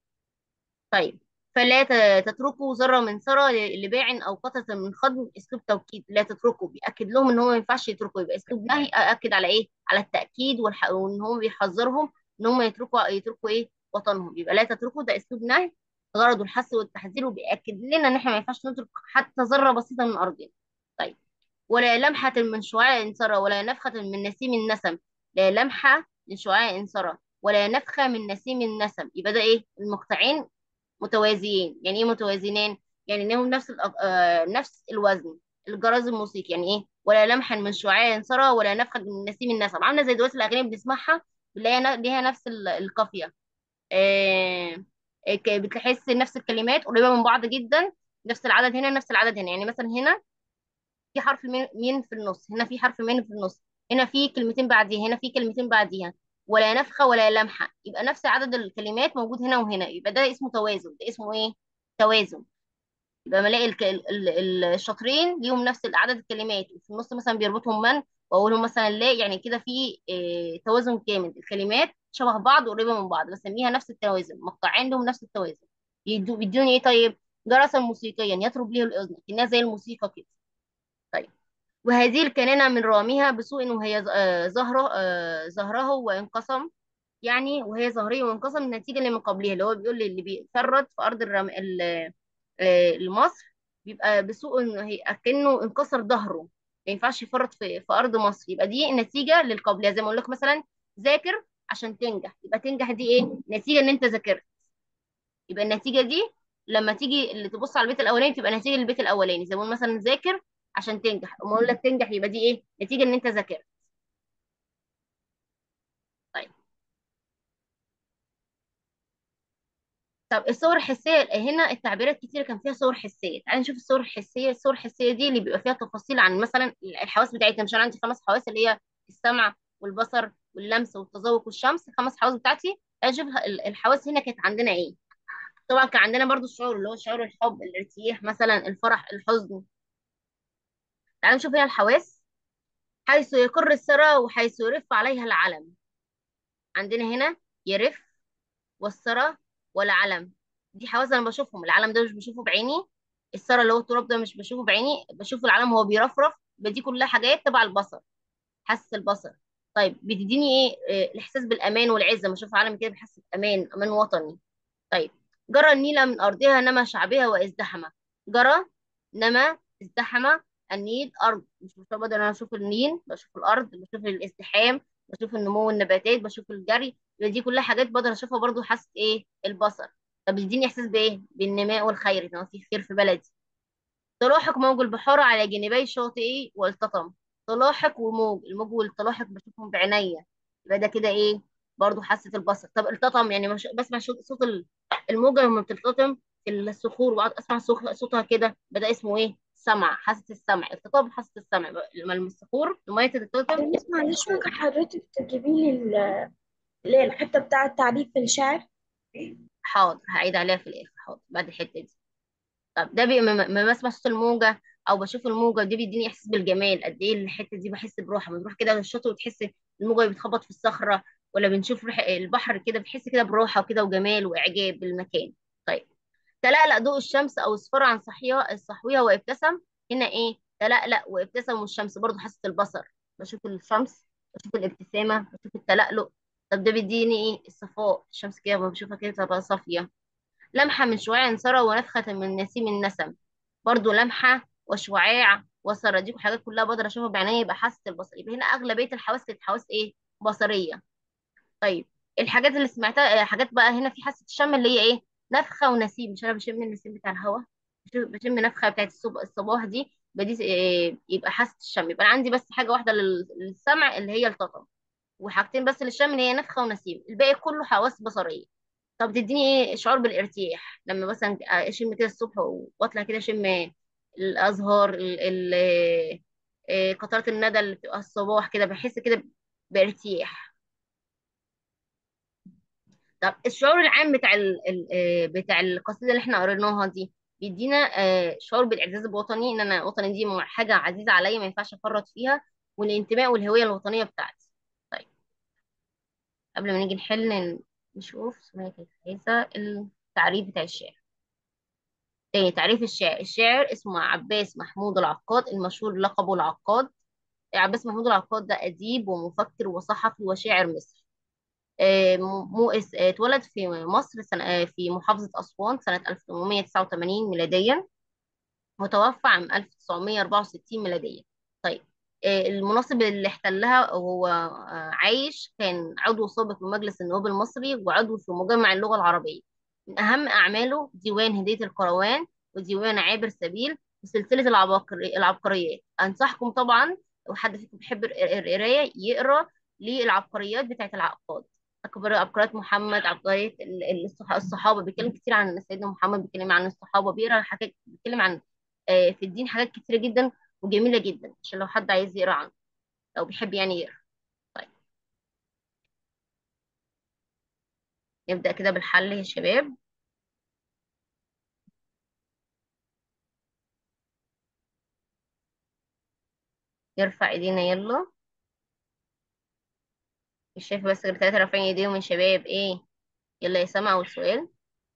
طيب فلا ت- تتركوا ذره من ثرى ل- لباع او قطعه من خضم اسلوب توكيد لا تتركوا بياكد لهم ان هو ما ينفعش يتركوا يبقى اسلوب نهي اكد على ايه على التاكيد والح... وان هو بيحذرهم ان هم يتركوا يتركوا ايه وطنهم يبقى لا تتركوا ده اسلوب نهي غرضه الحث والتحذير وبياكد لنا ان احنا ما ينفعش نترك حتى ذره بسيطه من ارضنا طيب ولا لمحة من شعاع انصرى ولا نفخة من نسيم النسم لا لمحة من شعاع انصرى ولا نفخة من نسيم النسم يبقى ده ايه المقطعين متوازيين يعني ايه متوازيين يعني انهم نفس الأ- آه نفس الوزن الجرس الموسيقي يعني ايه ولا لمحا من شعاع انصرى ولا نفخة من نسيم النسم عاملة زي دلوقتي الاغاني بنسمعها بنلاقيها ن- ليها نفس ال- القافية آه آه، ك- بتحس نفس الكلمات قريبة من بعض جدا نفس العدد هنا نفس العدد هنا يعني مثلا هنا في حرف مين مين في النص هنا في حرف مين في النص هنا في كلمتين بعديها هنا في كلمتين بعديها ولا نفخة ولا لمحة يبقى نفس عدد الكلمات موجود هنا وهنا يبقى ده اسمه توازن ده اسمه ايه توازن يبقى بلاقي الك- ال- ال- الشاطرين ليهم نفس عدد الكلمات وفي النص مثلا بيربطهم من واقولهم مثلا لا يعني كده في إيه توازن كامل الكلمات شبه بعض وقريبه من بعض بسميها نفس التوازن مقطعين لهم نفس التوازن يدو بيدوني ايه طيب جرسا موسيقيا يطرب له الاذن كانها زي الموسيقى كده طيب وهذه الكنانة من رامها بسوء وهي ز- آه، زهره آه، زهره وانقسم يعني وهي زهرية وانقسم النتيجة اللي من قبلها اللي هو بيقول لي اللي بيتفرد في أرض الرم... ال- آه، لمصر بيبقى بسوء إن هي أكنه انكسر ظهره ما ينفعش يفرط في في أرض مصر يبقى دي النتيجة للقبلية زي ما أقول لك مثلا ذاكر عشان تنجح يبقى تنجح دي إيه؟ نتيجة إن أنت ذاكرت يبقى النتيجة دي لما تيجي اللي تبص على البيت الأولاني تبقى نتيجة للبيت الأولاني زي ما أقول مثلا ذاكر عشان تنجح أما أقول لك تنجح يبقى دي إيه؟ نتيجة إن أنت ذاكرت طيب طب الصور الحسية هنا التعبيرات كتير كان فيها صور حسية تعالى نشوف الصور الحسية الصور الحسية دي اللي بيبقى فيها تفاصيل عن مثلا الحواس بتاعتنا مش انا عندي خمس حواس اللي هي السمع والبصر واللمس والتذوق والشمس الخمس حواس بتاعتي تعالى نشوف ال- الحواس هنا كانت عندنا ايه طبعا كان عندنا برضو الشعور اللي هو شعور الحب الارتياح مثلا الفرح الحزن تعالى نشوف هنا الحواس حيث يقر الثرى وحيث يرف عليها العلم عندنا هنا يرف والثرى والعلم دي حواس انا بشوفهم العلم ده مش بشوفه بعيني الثرى اللي هو التراب ده مش بشوفه بعيني بشوف العلم وهو بيرفرف يبقى دي كلها حاجات تبع البصر حاسه البصر طيب بتديني ايه آه، الاحساس بالامان والعزه لما اشوف علم كده بحس بامان امان وطني طيب جرى النيل من ارضها نما شعبها وازدحم جرى نما ازدحم النيل ارض مش مجرد ان انا اشوف النيل بشوف الارض بشوف الازدحام بشوف النمو النباتات بشوف الجري يبقى دي كلها حاجات بقدر اشوفها برضو حاسه ايه البصر طب بيديني احساس بايه بالنماء والخير ان هو في خير في بلدي تلاحق موج البحار على جانبي شاطئي والتطم تلاحق وموج الموج والتلاحق بشوفهم بعينيا يبقى ده كده ايه برضو حاسه البصر طب التطم يعني مش بسمع شو- صوت ال- الموجه لما بتلتطم في الصخور وقعد اسمع صوت- صوتها كده بدا اسمه ايه سمع حاسه السمع التطم حاسه السمع لما الصخور الميه تتلطم بس معلش ممكن حضرتك تجيبي لي ال- اللي هي الحتة بتاعة تعريف الشعر حاضر هعيد عليها في الاخر حاضر بعد الحته دي طب ده بي- لما لما بسمع صوت الموجة أو بشوف الموجة دي بيديني إحساس بالجمال قد إيه الحتة دي بحس بروحها لما بنروح كده للشاطئ وتحس الموجة بتخبط في الصخرة ولا بنشوف ريح- البحر كده بتحس كده بروحة وكده وجمال وإعجاب بالمكان طيب تلألأ ضوء الشمس أو اصفر عن صحيها صحوها وابتسم هنا إيه تلألأ وابتسم والشمس برضو حاسة البصر بشوف الشمس بشوف الابتسامة بشوف التلألؤ طب ده بيديني إيه الصفاء الشمس كده لما بشوفها كده تبقى صافية لمحة من شعاع ثرى ونفخة من نسيم النسم برضو لمحة وشعاع وثرى دي حاجات كلها بقدر اشوفها بعيني يبقى حاسة البصر يبقى هنا اغلبية الحواس كانت حواس ايه بصرية طيب الحاجات اللي سمعتها آه، حاجات بقى هنا في حاسة الشم اللي هي ايه نفخة ونسيم مش انا بشم النسيم بتاع الهواء بشم بشم نفخة بتاعت الصب- الصباح دي يبقى دي آه، يبقى حاسة الشم يبقى انا عندي بس حاجة واحدة لل- للسمع اللي هي التطم وحاجتين بس للشم اللي هي نفخة ونسيم الباقي كله حواس بصرية طب تديني ايه شعور بالارتياح لما مثلا اشم كده الصبح واطلع كده اشم الازهار ال- ال- آه، قطرات الندى اللي بتبقى الصباح كده بحس كده بارتياح طب الشعور العام بتاع ال ال- آه، بتاع القصيده اللي احنا قريناها دي بيدينا آه، شعور بالاعزاز الوطني ان انا وطني دي حاجه عزيزه عليا ما ينفعش افرط فيها والانتماء والهويه الوطنيه بتاعتي طيب قبل ما نيجي نحل ن- نشوف اسمها كانت عايزه التعريف بتاع الشعر تاني تعريف الشاعر الشاعر اسمه عباس محمود العقاد المشهور لقبه العقاد عباس محمود العقاد ده أديب ومفكر وصحفي وشاعر مصري آه، م- مو اس- آه، اتولد في مصر سنة آه، في محافظة أسوان سنة 1889 ميلاديا متوفى عام 1964 ميلاديا طيب آه، المناصب اللي احتلها وهو آه، عايش كان عضو سابق بمجلس النواب المصري وعضو في مجمع اللغة العربية من أهم أعماله ديوان هدية القروان وديوان عابر سبيل وسلسلة العباقري العبقريات أنصحكم طبعا لو حد فيكم بيحب القر- القراية يقرأ للعبقريات بتاعت العقاد أكبر عبقريات محمد عبقرية ال- ال- الصح- الصحابة بيتكلم كتير عن سيدنا محمد بيتكلم عن الصحابة بيقرأ حاجات بيتكلم عن آه، في الدين حاجات كتيرة جدا وجميلة جدا عشان لو حد عايز يقرأ عنه لو بيحب يعني يقرأ طيب نبدأ كده بالحل يا شباب نرفع ايدينا يلا مش شايفة بس غير تلاتة رافعين ايديهم من شباب ايه يلا يا سما أول سؤال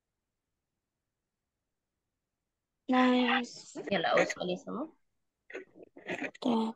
نايس يلا أول سؤال يا سما تمام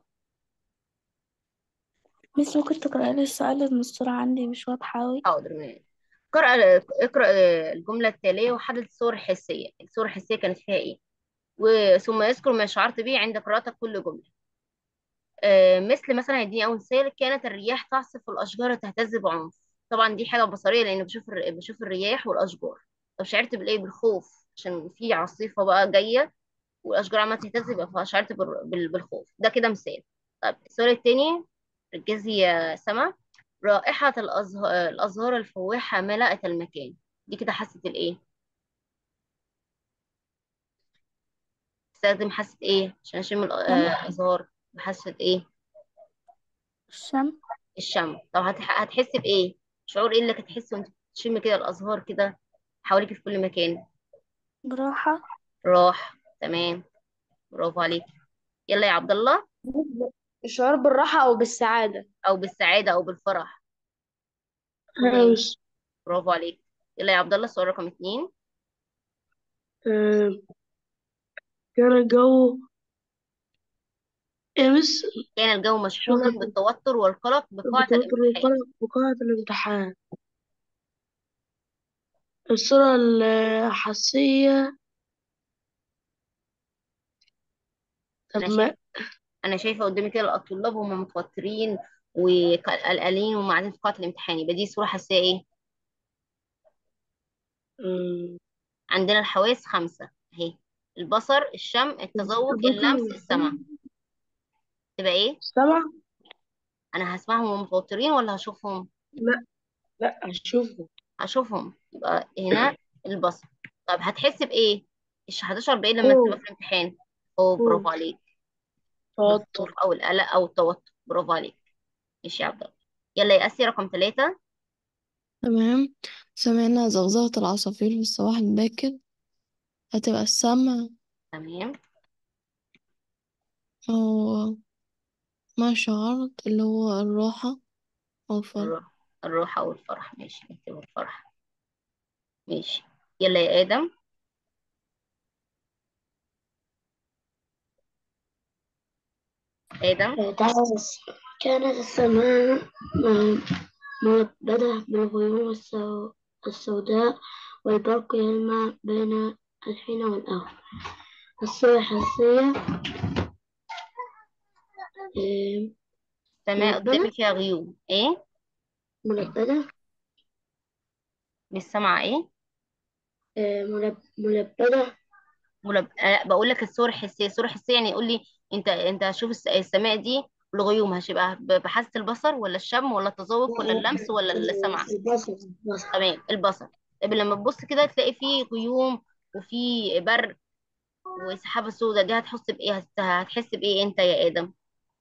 بس ممكن تقرأ لي السؤال لأن الصورة عندي مش واضحة أوي حاضر ماشي اقرأ اقرأ الجملة التالية وحدد الصور الحسية الصور الحسية كانت فيها ايه وثم يذكر ما شعرت به عند قراءتك كل جملة آه، مثل مثلا هيديني أول مثال كانت الرياح تعصف والأشجار تهتز بعنف طبعا دي حاجة بصرية لأن بشوف الر- بشوف الرياح والأشجار طب شعرت بالإيه بالخوف عشان في عاصفة بقى جاية والأشجار عمالة تهتز يبقى فشعرت بال- بال- بالخوف ده كده مثال طب السؤال التاني ركزي يا سما رائحة الأزهار, الأزهار الفواحة ملأت المكان دي كده حاسة الإيه استخدم حاسة إيه عشان أشم الأ- شم آه، الأزهار بحاسة إيه الشم الشم طب هتح... هتحس بإيه شعور إيه اللي هتحس وأنت بتشم كده الأزهار كده حواليك في كل مكان براحة راح تمام برافو عليك يلا يا عبد الله الشعور بالراحة أو بالسعادة أو بالسعادة أو بالفرح كله إيه هاوس برافو عليك يلا يا عبد الله السؤال رقم اتنين آه، كان الجو أمس كان الجو مشحونا شغل بالتوتر والقلق بقاعة بتوتر الامتحان وقلق وقاعة الامتحان الصورة الحسية طب أنا ما شايف أنا شايفة قدامي كده الطلاب هم متوترين وقلقانين وهم قاعدين في قاعة الامتحان يبقى دي صورة حاسة إيه مم، عندنا الحواس خمسة أهي البصر الشم التذوق البصر اللمس السمع والسمع تبقى إيه السمع أنا هسمعهم وهم متوترين ولا هشوفهم لا لا أشوفه هشوفهم يبقى هنا البصر طب هتحس بإيه مش هتشعر بإيه لما تبقى خوف في الامتحان أوه برافو خوف عليك توتر بالخوف أو القلق أو التوتر برافو عليك ماشي يا عبد الله يلا يا آسيا رقم ثلاثة تمام سمعنا زغزغة العصافير في الصباح الباكر هتبقى السمع تمام أو ما شعرت اللي هو الراحة أو الفرح الروح الروح أو الفرح ماشي نكتب الفرح ماشي يلا يا آدم آدم تعس كانت السماء م- ملبدة بالغيوم السو- السوداء والبرق يلمع بين الحين والآخر الصورة الحسية إيه، سماء ملبدة قدامي فيها غيوم إيه ملبدة مش سامعة إيه إيه، ملب- ملبدة ملب... آه بقول لك الصور الحسية الصور الحسية يعني يقول لي أنت أنت هتشوف الس- السماء دي والغيوم هتبقى ب- بحاسة البصر ولا الشم ولا التذوق ولا اللمس ولا السمع البصر البصر تمام البصر طيب لما تبص كده تلاقي فيه غيوم وفي برق وسحابة سوداء دي هتحس بإيه هت- هتحس بإيه أنت يا آدم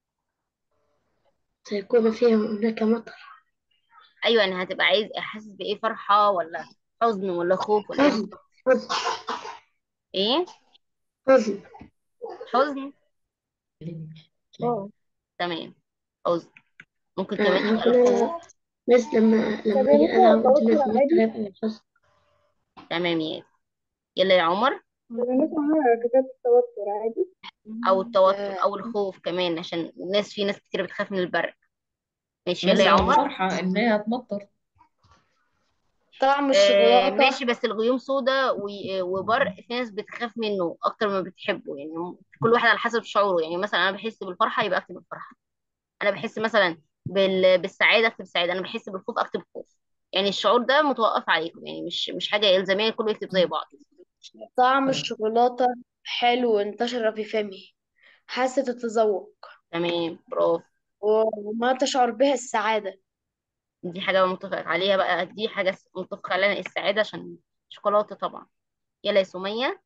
سيكون فيها هناك مطر ايوه يعني هتبقى عايز حاسس بايه فرحه ولا حزن ولا خوف ولا ايه حزن حزن ايه حزن حزن اه تمام حزن ممكن آه، كمان يبقى هقول الخوف بس لما طب لما يا أجي مس ألعب هو قدام الناس التوتر الناس عادي هيبقى الحزن تمام يا يلا يا عمر طب يا مس عمر كتبت التوتر عادي او التوتر آه، او الخوف كمان عشان الناس في ناس كتير بتخاف من البرق ماشي يلا بس يا أو عمر الفرحة إن هي هتمطر طعم آه الشوكولاتة ماشي بس الغيوم سودا و- وبرق في ناس بتخاف منه اكتر ما بتحبه يعني كل واحد على حسب شعوره يعني مثلا انا بحس بالفرحه يبقى اكتب الفرحه انا بحس مثلا بال... بالسعاده اكتب سعاده انا بحس بالخوف اكتب خوف يعني الشعور ده متوقف عليكم يعني مش مش حاجه الزاميه كله يكتب زي بعض طعم الشوكولاتة حلو انتشر في فمي حاسة التذوق تمام برافو وما تشعر بها السعادة دي حاجه متفق عليها بقى دي حاجه متفق عليها السعاده عشان شوكولاته طبعا يلا يا سميه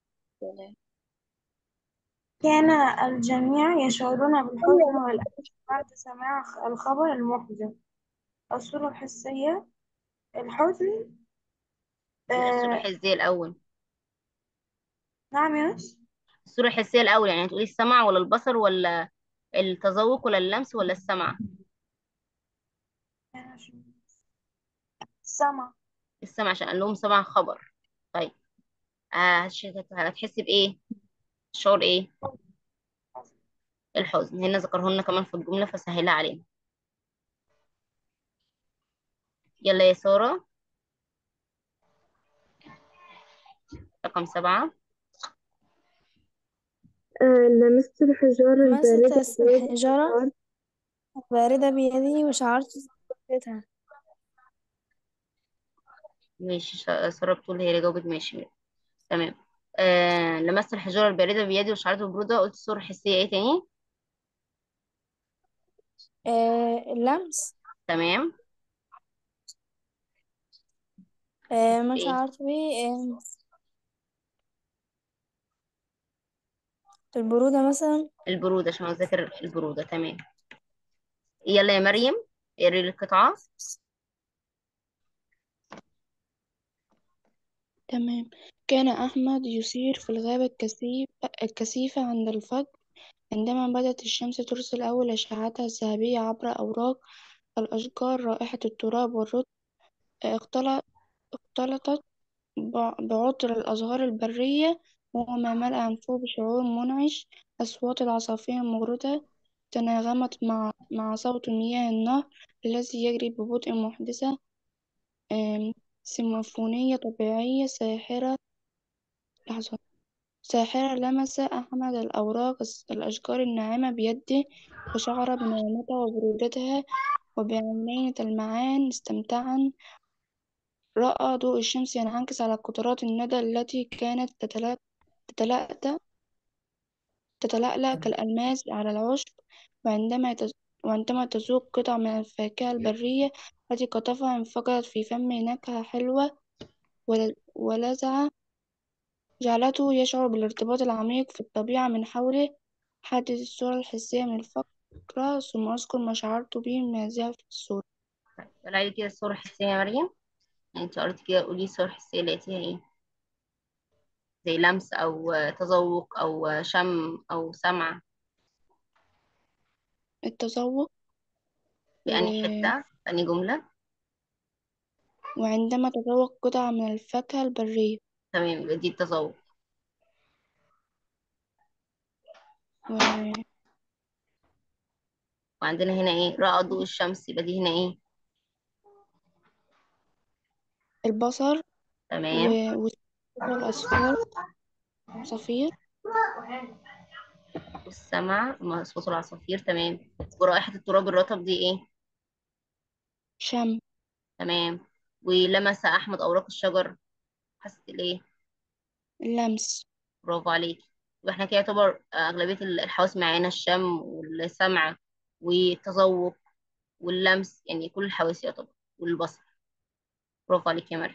كان الجميع يشعرون بالحزن والألم بعد سماع الخبر المحزن الصورة الحسية الحزن لا الصوره آه الحسيه الاول نعم يا مس الصوره الحسيه الاول يعني تقولي السمع ولا البصر ولا التذوق ولا اللمس ولا السمع كان السمع السمع عشان قال لهم سمع خبر طيب آه هتش- هتحس بايه شعور ايه الحزن هنا ذكره لنا كمان في الجملة فسهلها علينا يلا يا سارة رقم سبعة لمست الحجارة لمست الباردة بيدي الحجارة وشعرت باردة بيدي وشعرت بصفتها ماشي شا- سارة بتقول هي اللي جاوبت ماشي تمام آه لمست الحجارة الباردة بيدي وشعرت ببرودة قلت صورة حسية ايه تاني آه اللمس تمام آه ما ايه شعرت بيه آه البرودة مثلا البرودة عشان أذاكر البرودة تمام يلا يا مريم اقري القطعة تمام كان أحمد يسير في الغابة الكثيف الكثيفة عند الفجر عندما بدأت الشمس ترسل أول أشعتها الذهبية عبر أوراق الأشجار رائحة التراب والرطب اختلط اختلطت بع- بعطر الأزهار البرية وهو ما ملأ أنفه بشعور منعش أصوات العصافير المغردة تناغمت مع مع صوت مياه النهر الذي يجري ببطء محدثة آم، سيمفونية طبيعية ساحرة لحظة ساحرة لمس أحمد الأوراق الس- الأشجار الناعمة بيده وشعر بنعومتها وبرودتها وبعينين تلمعان استمتعا رأى ضوء الشمس ينعكس على قطرات الندى التي كانت تتلا- تتلألأ تتلألأ كالألماس على العشب وعندما يتز... وعندما تذوق قطع من الفاكهة البرية التي قطفها انفجرت في فمه نكهة حلوة ول- ولذعة جعلته يشعر بالارتباط العميق في الطبيعة من حوله حدد الصورة الحسية من الفقرة ثم أذكر ما شعرت به من هذه في الصورة طلعي لي كده الصورة الحسية يا مريم يعني انت قريتي كده قولي الصورة الحسية لقيتيها ايه زي لمس أو آه، تذوق أو آه، شم أو سمع التذوق في و... أنهي حتة في أنهي جملة وعندما تذوق قطعة من الفاكهة البرية تمام يبقى دي التذوق وعندنا هنا ايه رأى ضوء الشمس يبقى دي هنا ايه والبصر و... تمام وصوت الأصفار صفير والسمع مع صوت العصافير تمام ورائحة التراب الرطب دي ايه شم تمام ولمس أحمد أوراق الشجر حست الايه اللمس برافو عليكي يبقى احنا كده يعتبر أغلبية الحواس معانا الشم والسمع والتذوق واللمس يعني كل الحواس يعتبر والبصر برافو عليك يا مريم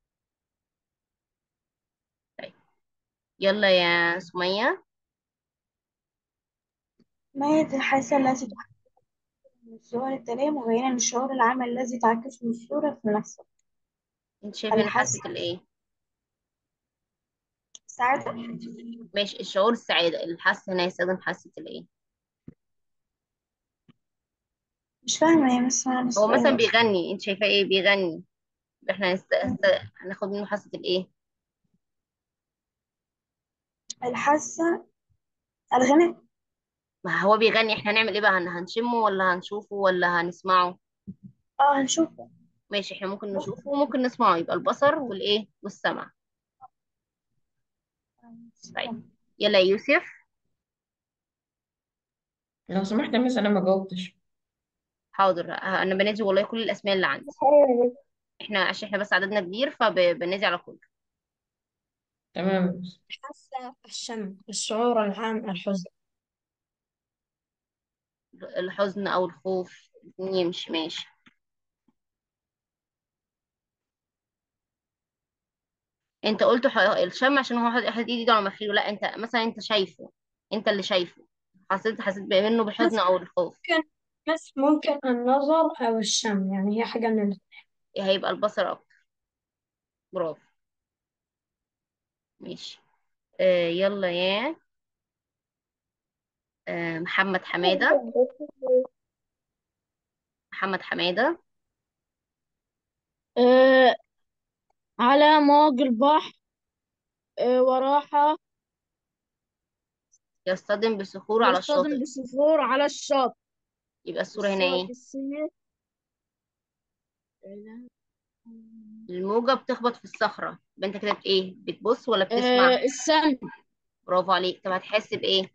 طيب يلا يا سمية ما هي الحاسة التي تحدث من الصور التالية مبينة الشعور العام الذي تعكسه الصورة في نفسه انت شايفة ان الحاسة حاسة الايه السعادة ماشي الشعور السعادة الحاسة هنا يستخدم حاسة الايه مش فاهمة يا بس أنا هو السؤال مثلا ده. بيغني انت شايفاه ايه بيغني يبقى احنا هنست... هست... هناخد منه حاسة الايه الحاسة الغناء ما هو بيغني احنا هنعمل ايه بقى هن... هنشمه ولا هنشوفه ولا هنسمعه اه هنشوفه ماشي احنا ممكن نشوفه وممكن نسمعه يبقى البصر والايه والسمع طيب يلا يا يوسف لو سمحت يا مس أنا ما جاوبتش حاضر ه- انا بنادي والله كل الاسماء اللي عندي احنا عشان احنا بس عددنا كبير فبنادي على كله تمام يا مس. حاسة الشم الشعور العام الحزن الحزن او الخوف يمشي ماشي انت قلت ح- الشم عشان هو حاطط حاطط ايده على مناخيره لا انت مثلا انت شايفه انت اللي شايفه حسيت حسيت منه بالحزن بس او الخوف ممكن بس ممكن النظر أو الشم يعني هي حاجة من هيبقى البصر اكتر برافو ماشي آه يلا يا آه محمد حمادة محمد حمادة آه على موج البحر آه وراحة يصطدم بصخور على يصطدم الشاطئ بصخور على الشاطئ يبقى الصورة هنا الصورة ايه الحسية الموجة بتخبط في الصخرة يبقى انت كده بت- ايه بتبص ولا بتسمع آه السمع برافو عليك طب هتحس بايه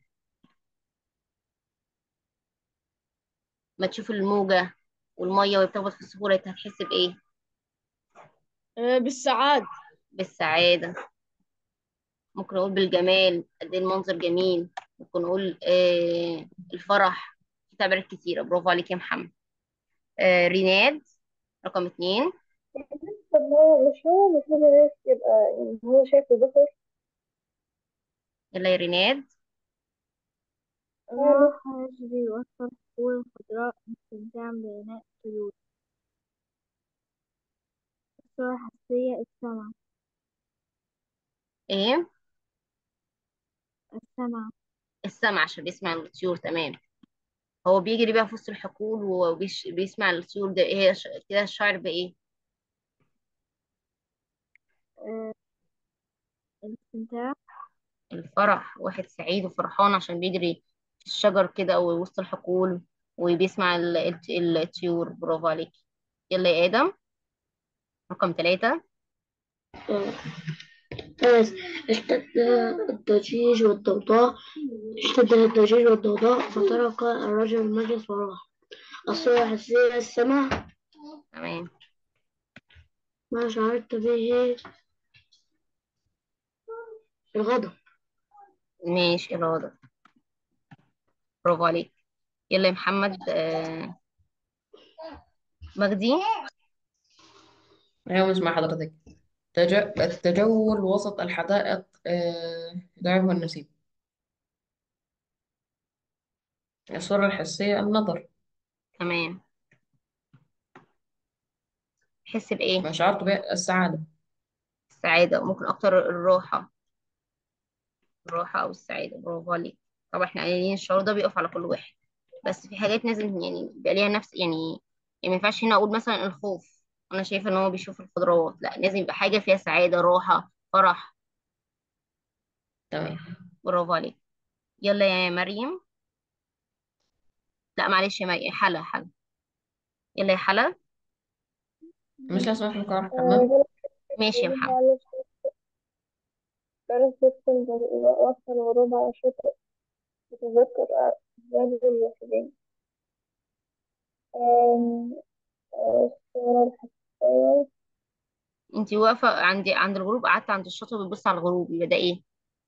ما تشوف الموجة والمية وهي بتخبط في الصخور انت هتحس بايه آه بالسعادة بالسعادة ممكن نقول بالجمال قد ايه المنظر جميل ممكن نقول آه الفرح في تعبيرات كتيرة برافو عليك يا محمد آه ريناد رقم اتنين طب هو مش هو المفروض الناس يبقى إن هو شايف البشر يلا يا ريناد راح يجري وسط الحقول الخضراء مستمتعا بغناء الطيور الصورة الحسية السمع ايه السمع السمع عشان بيسمع الطيور تمام هو بيجري بقى في وسط الحقول وبيسمع الطيور ده هي ش- كده الشعر بإيه آه، الاستمتاع الفرح واحد سعيد وفرحان عشان بيجري في الشجر كده أو وسط الحقول وبيسمع ال- الت- الطيور برافو عليك يلا يا آدم رقم ثلاثة بس اشتد الضجيج والضوضاء اشتد الضجيج والضوضاء فترك الرجل المجلس وراح الصورة الحسية السمع تمام ما شعرت به الغضب ماشي إرادة برافو عليك يلا يا محمد آه، مجدي أيوة مش مع حضرتك تج... التجول وسط الحدائق آه، يدعبه النسيم الصورة الحسية النظر تمام حس بإيه ما شعرت بالسعادة السعادة وممكن أكتر الراحة الراحة أو السعادة برافو عليك طبعا احنا قايلين الشعور ده بيقف على كل واحد بس في حاجات لازم يعني يبقى ليها نفس يعني يعني ما ينفعش هنا أقول مثلا الخوف أنا شايفة إن هو بيشوف الخضروات لا لازم يبقى حاجة فيها سعادة راحة فرح تمام برافو عليك يلا يا مريم لا معلش يا مريم حلا حلا يلا يا حلا مش لازم أروح مكان الحمام ماشي يا محمد معلش درس يدخل وصل الغروب على شاطئ يتذكر أحبابه الوحيدين آم، آه، الصورة الحسية انتي واقفة عند عند الغروب قعدت عند الشاطئ بتبص على الغروب يبقى ده ايه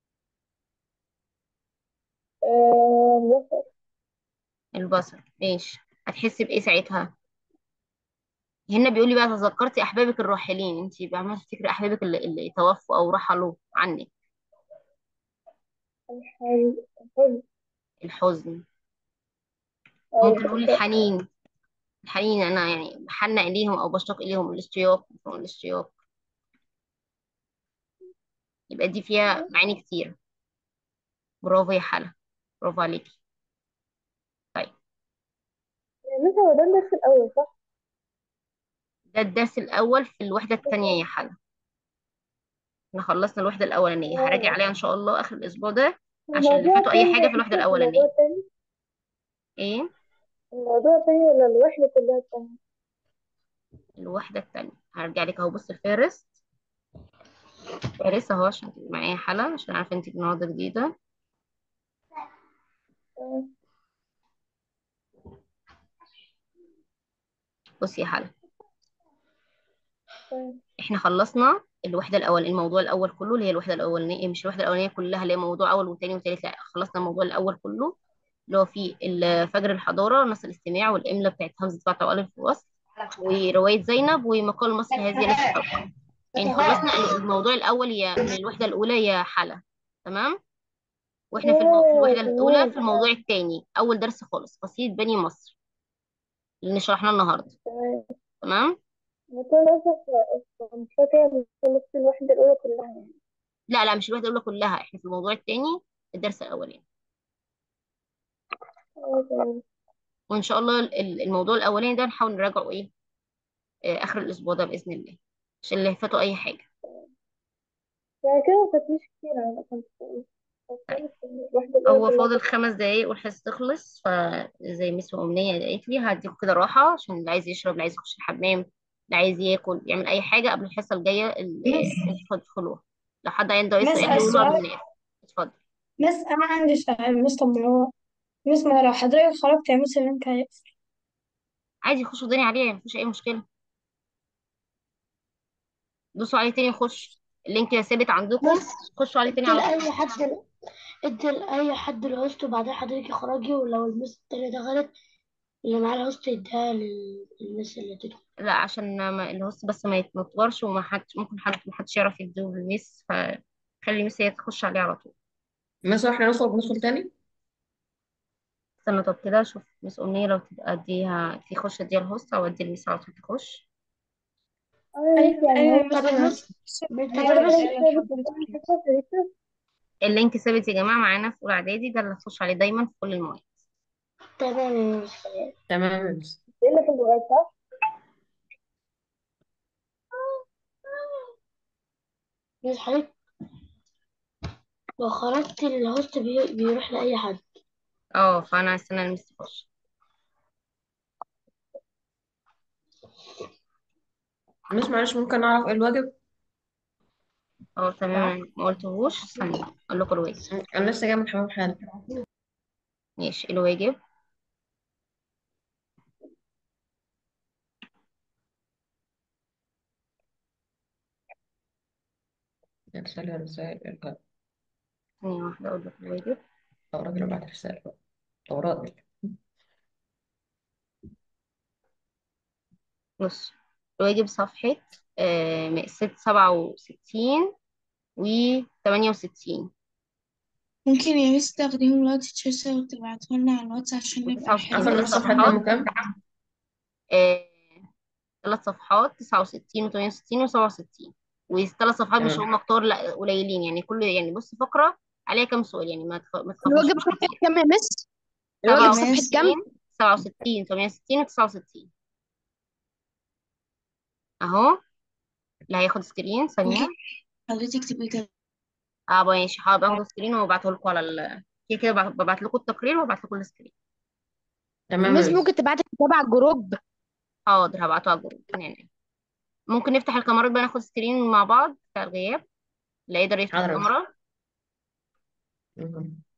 آه، البصر البصر ماشي هتحسي بإيه ساعتها هنا بيقول لي بقى تذكرتي احبابك الراحلين انت بقى عماله تفتكري احبابك اللي, اللي توفوا او رحلوا عنك الحزن الحزن الحزن أو ممكن نقول الاشتياق الحنين الحنين انا يعني بحن اليهم او بشتاق اليهم الاشتياق مفهوم الاشتياق يبقى دي فيها معاني كتير برافو يا حلا برافو عليكي طيب مثلا هو ده الدرس الأول صح؟ ده الدرس الاول في الوحده الثانيه يا حلا احنا خلصنا الوحده الاولانيه هراجع آه، عليها ان شاء الله اخر الاسبوع ده عشان اللي الموضوع فاتوا اي تاني حاجه يا في الوحده مستر الموضوع الاولانيه تاني ايه الموضوع تاني ولا الوحدة كلها تاني؟ الوحده الثانيه هرجع لك اهو بص الفهرست فهرست اهو عشان تبقي معايا حلا عشان عارفه انت النهارده جديده آه، بصي يا حلا تمام. احنا خلصنا الوحده الاول الموضوع الاول كله اللي هي الوحده الاولانيه مش الوحده الاولانيه كلها اللي هي موضوع اول وثاني وثالث لا خلصنا الموضوع الاول كله اللي هو فيه ال- فجر الحضاره نص الاستماع والاملاء بتاعت همزه فتح والف وصل وروايه زينب ومقال مصر هذه التي حكم يعني خلصنا الموضوع الاول يا من الوحده الاولى يا حلا تمام واحنا في المو... في أوه الوحده الاولى تمام في الموضوع الثاني اول درس خالص قصيده بني مصر اللي شرحناه النهارده تمام تمام بكل أسف مش فاكرة خلصت الوحدة الأولى كلها يعني لا لا مش الوحده الاولى كلها احنا في الموضوع الثاني الدرس الاولاني اه تمام وان شاء الله ال- الموضوع الاولاني ده نحاول نراجعه ايه آه، اخر الاسبوع ده باذن الله عشان اللي فاتوا اي حاجه يعني كده ما فاتنيش كتير أنا كنت طيب واحدة الأولى هو كلها فاضل خمس دقايق والحصه تخلص فزي مس امنيه قالت لي هديكوا كده راحه عشان اللي عايز يشرب اللي عايز يخش الحمام اللي عايز ياكل يعمل اي حاجه قبل الحصه الجايه اللي مس اللي تدخلوها لو حد عنده اي مس سؤال يقوله قبل السؤال ما نقفل اتفضل مس أنا عندي سؤال مس طب ما هو مس ما لو حضرتك خرجت يا مس اللينك هيقفل عادي يخشوا تاني عليه مفيش اي مشكله دوسوا عليه تاني يخش اللينك ثابت عندكم بس خشوا عليه تاني ادي على طول لأي حد ادي لأي حد الهوست وبعدين حضرتك اخرجي ولو المس التانية دخلت اللي معاه الهوست يديها لل- للناس اللي تدخل لا عشان ما الهوست بس ما يتنطورش وما حد ممكن حد ما حدش يعرف يديه للميس فخلي الميس هي تخش عليه على طول مثلا احنا ندخل ندخل تاني استنى طب كده اشوف مس امنيه لو تبقى اديها تخش اديها الهوست او ادي الميس على طول تخش أنا أيوة مس يعني أيوة هو يا طب مس المس هي طب هو المس اللينك السؤال ثابت لحضرتك قدام الحصة فريسة اللينك ثابت يا جماعه معانا في اولى اعدادي ده اللي هتخش عليه دايما في كل المواد تمام يا مس تمام يا مس إيه اللي في اللغات صح؟ مس حضرتك لو خرجت الهوست بي... بيروح لأي حد اه فانا استنى الميس تخش مس معلش ممكن نعرف ايه الواجب اه تمام ما قلتهوش استنى اقول لكم الواجب انا لسه جاي من الحمام حالا ماشي الواجب ارسلها رسائل ارجع ثانيه واحده اقول لك الواجب او راجل ابعت رسائل بقى. او راجل بص الواجب صفحه آه ست سبعة وستين و تمانية وستين ممكن يا مس تاخديهم الواتس تشيرسي وتبعتهم لنا على الواتس عشان نبقى وتسعة عارفه نحل وستين المس ثلاث صفحة صفحات كام وكام آه ثلاث صفحات تسعة وستين وتمانية وستين وسبعة وستين والثلاث صفحات مش تمام هم كتار لا قليلين يعني كل يعني بص فقرة عليها كام سؤال يعني ما تخ- ما تخافوش الواجب مش صفحة كتير كام يا مس؟ الواجب سبعة صفحة كام؟ وستين سبعة وستين تمانية وستين وتسعة وستين أهو اللي هياخد سكرين ثانية ممكن حضرتك تبقي كده اه ماشي حاضر باخد سكرين وببعته لكم على ال كده كده ببعت ببعت لكم التقرير وببعت لكم السكرين تمام يا مس مس ممكن تبعت الكتاب على الجروب حاضر هبعته على الجروب يعني ممكن نفتح الكاميرات بقى ناخد سكرين مع بعض بتاع الغياب اللي يقدر يفتح حاضر يا مس الكاميرا مهم.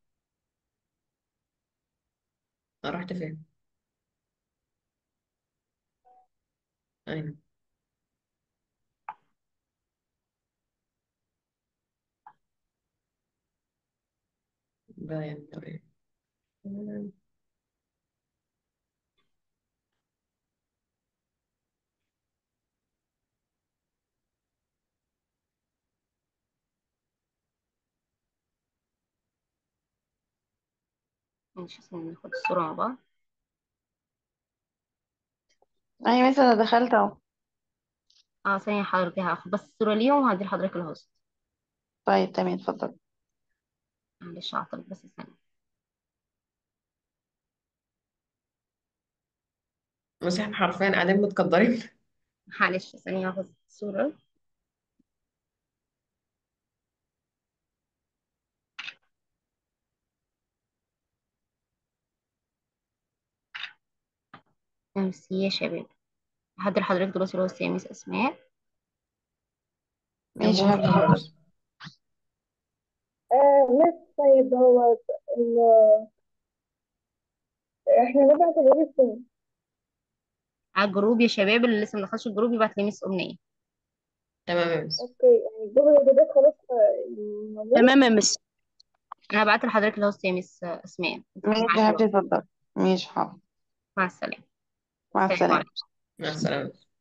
أنا رحت فين ايوه باين تمام ماشي عشان ناخد الصورة مع بعض أيوة مثلا أنا دخلت أهو اه ثانية حضرتك هاخد بس الصورة ليهم وهدي لحضرتك الهوست طيب تمام اتفضل معلش اعطلك بس ثانية بس احنا حرفيا قاعدين متقدرين معلش ثانية هاخد الصورة ميرسي يا شباب هدي لحضرتك دلوقتي الهوست يا ميس أسماء ماشي جنبهم حبيبي محمد بس آه مس طيب هو ال... احنا نبعت الواجب فين؟ على الجروب يا شباب اللي لسه مدخلش الجروب يبعت لي ميس أمنية تمام يا مس اوكي يعني الجروب الواجبات خلاص آه، موجود تمام يا مس أنا بعت لحضرتك الهوست يا ميس أسماء انت ماشي معاكي يا حبيبتي الوقت اتفضل ماشي حاضر مع السلامة مع السلام السلامة عليكم مع السلامة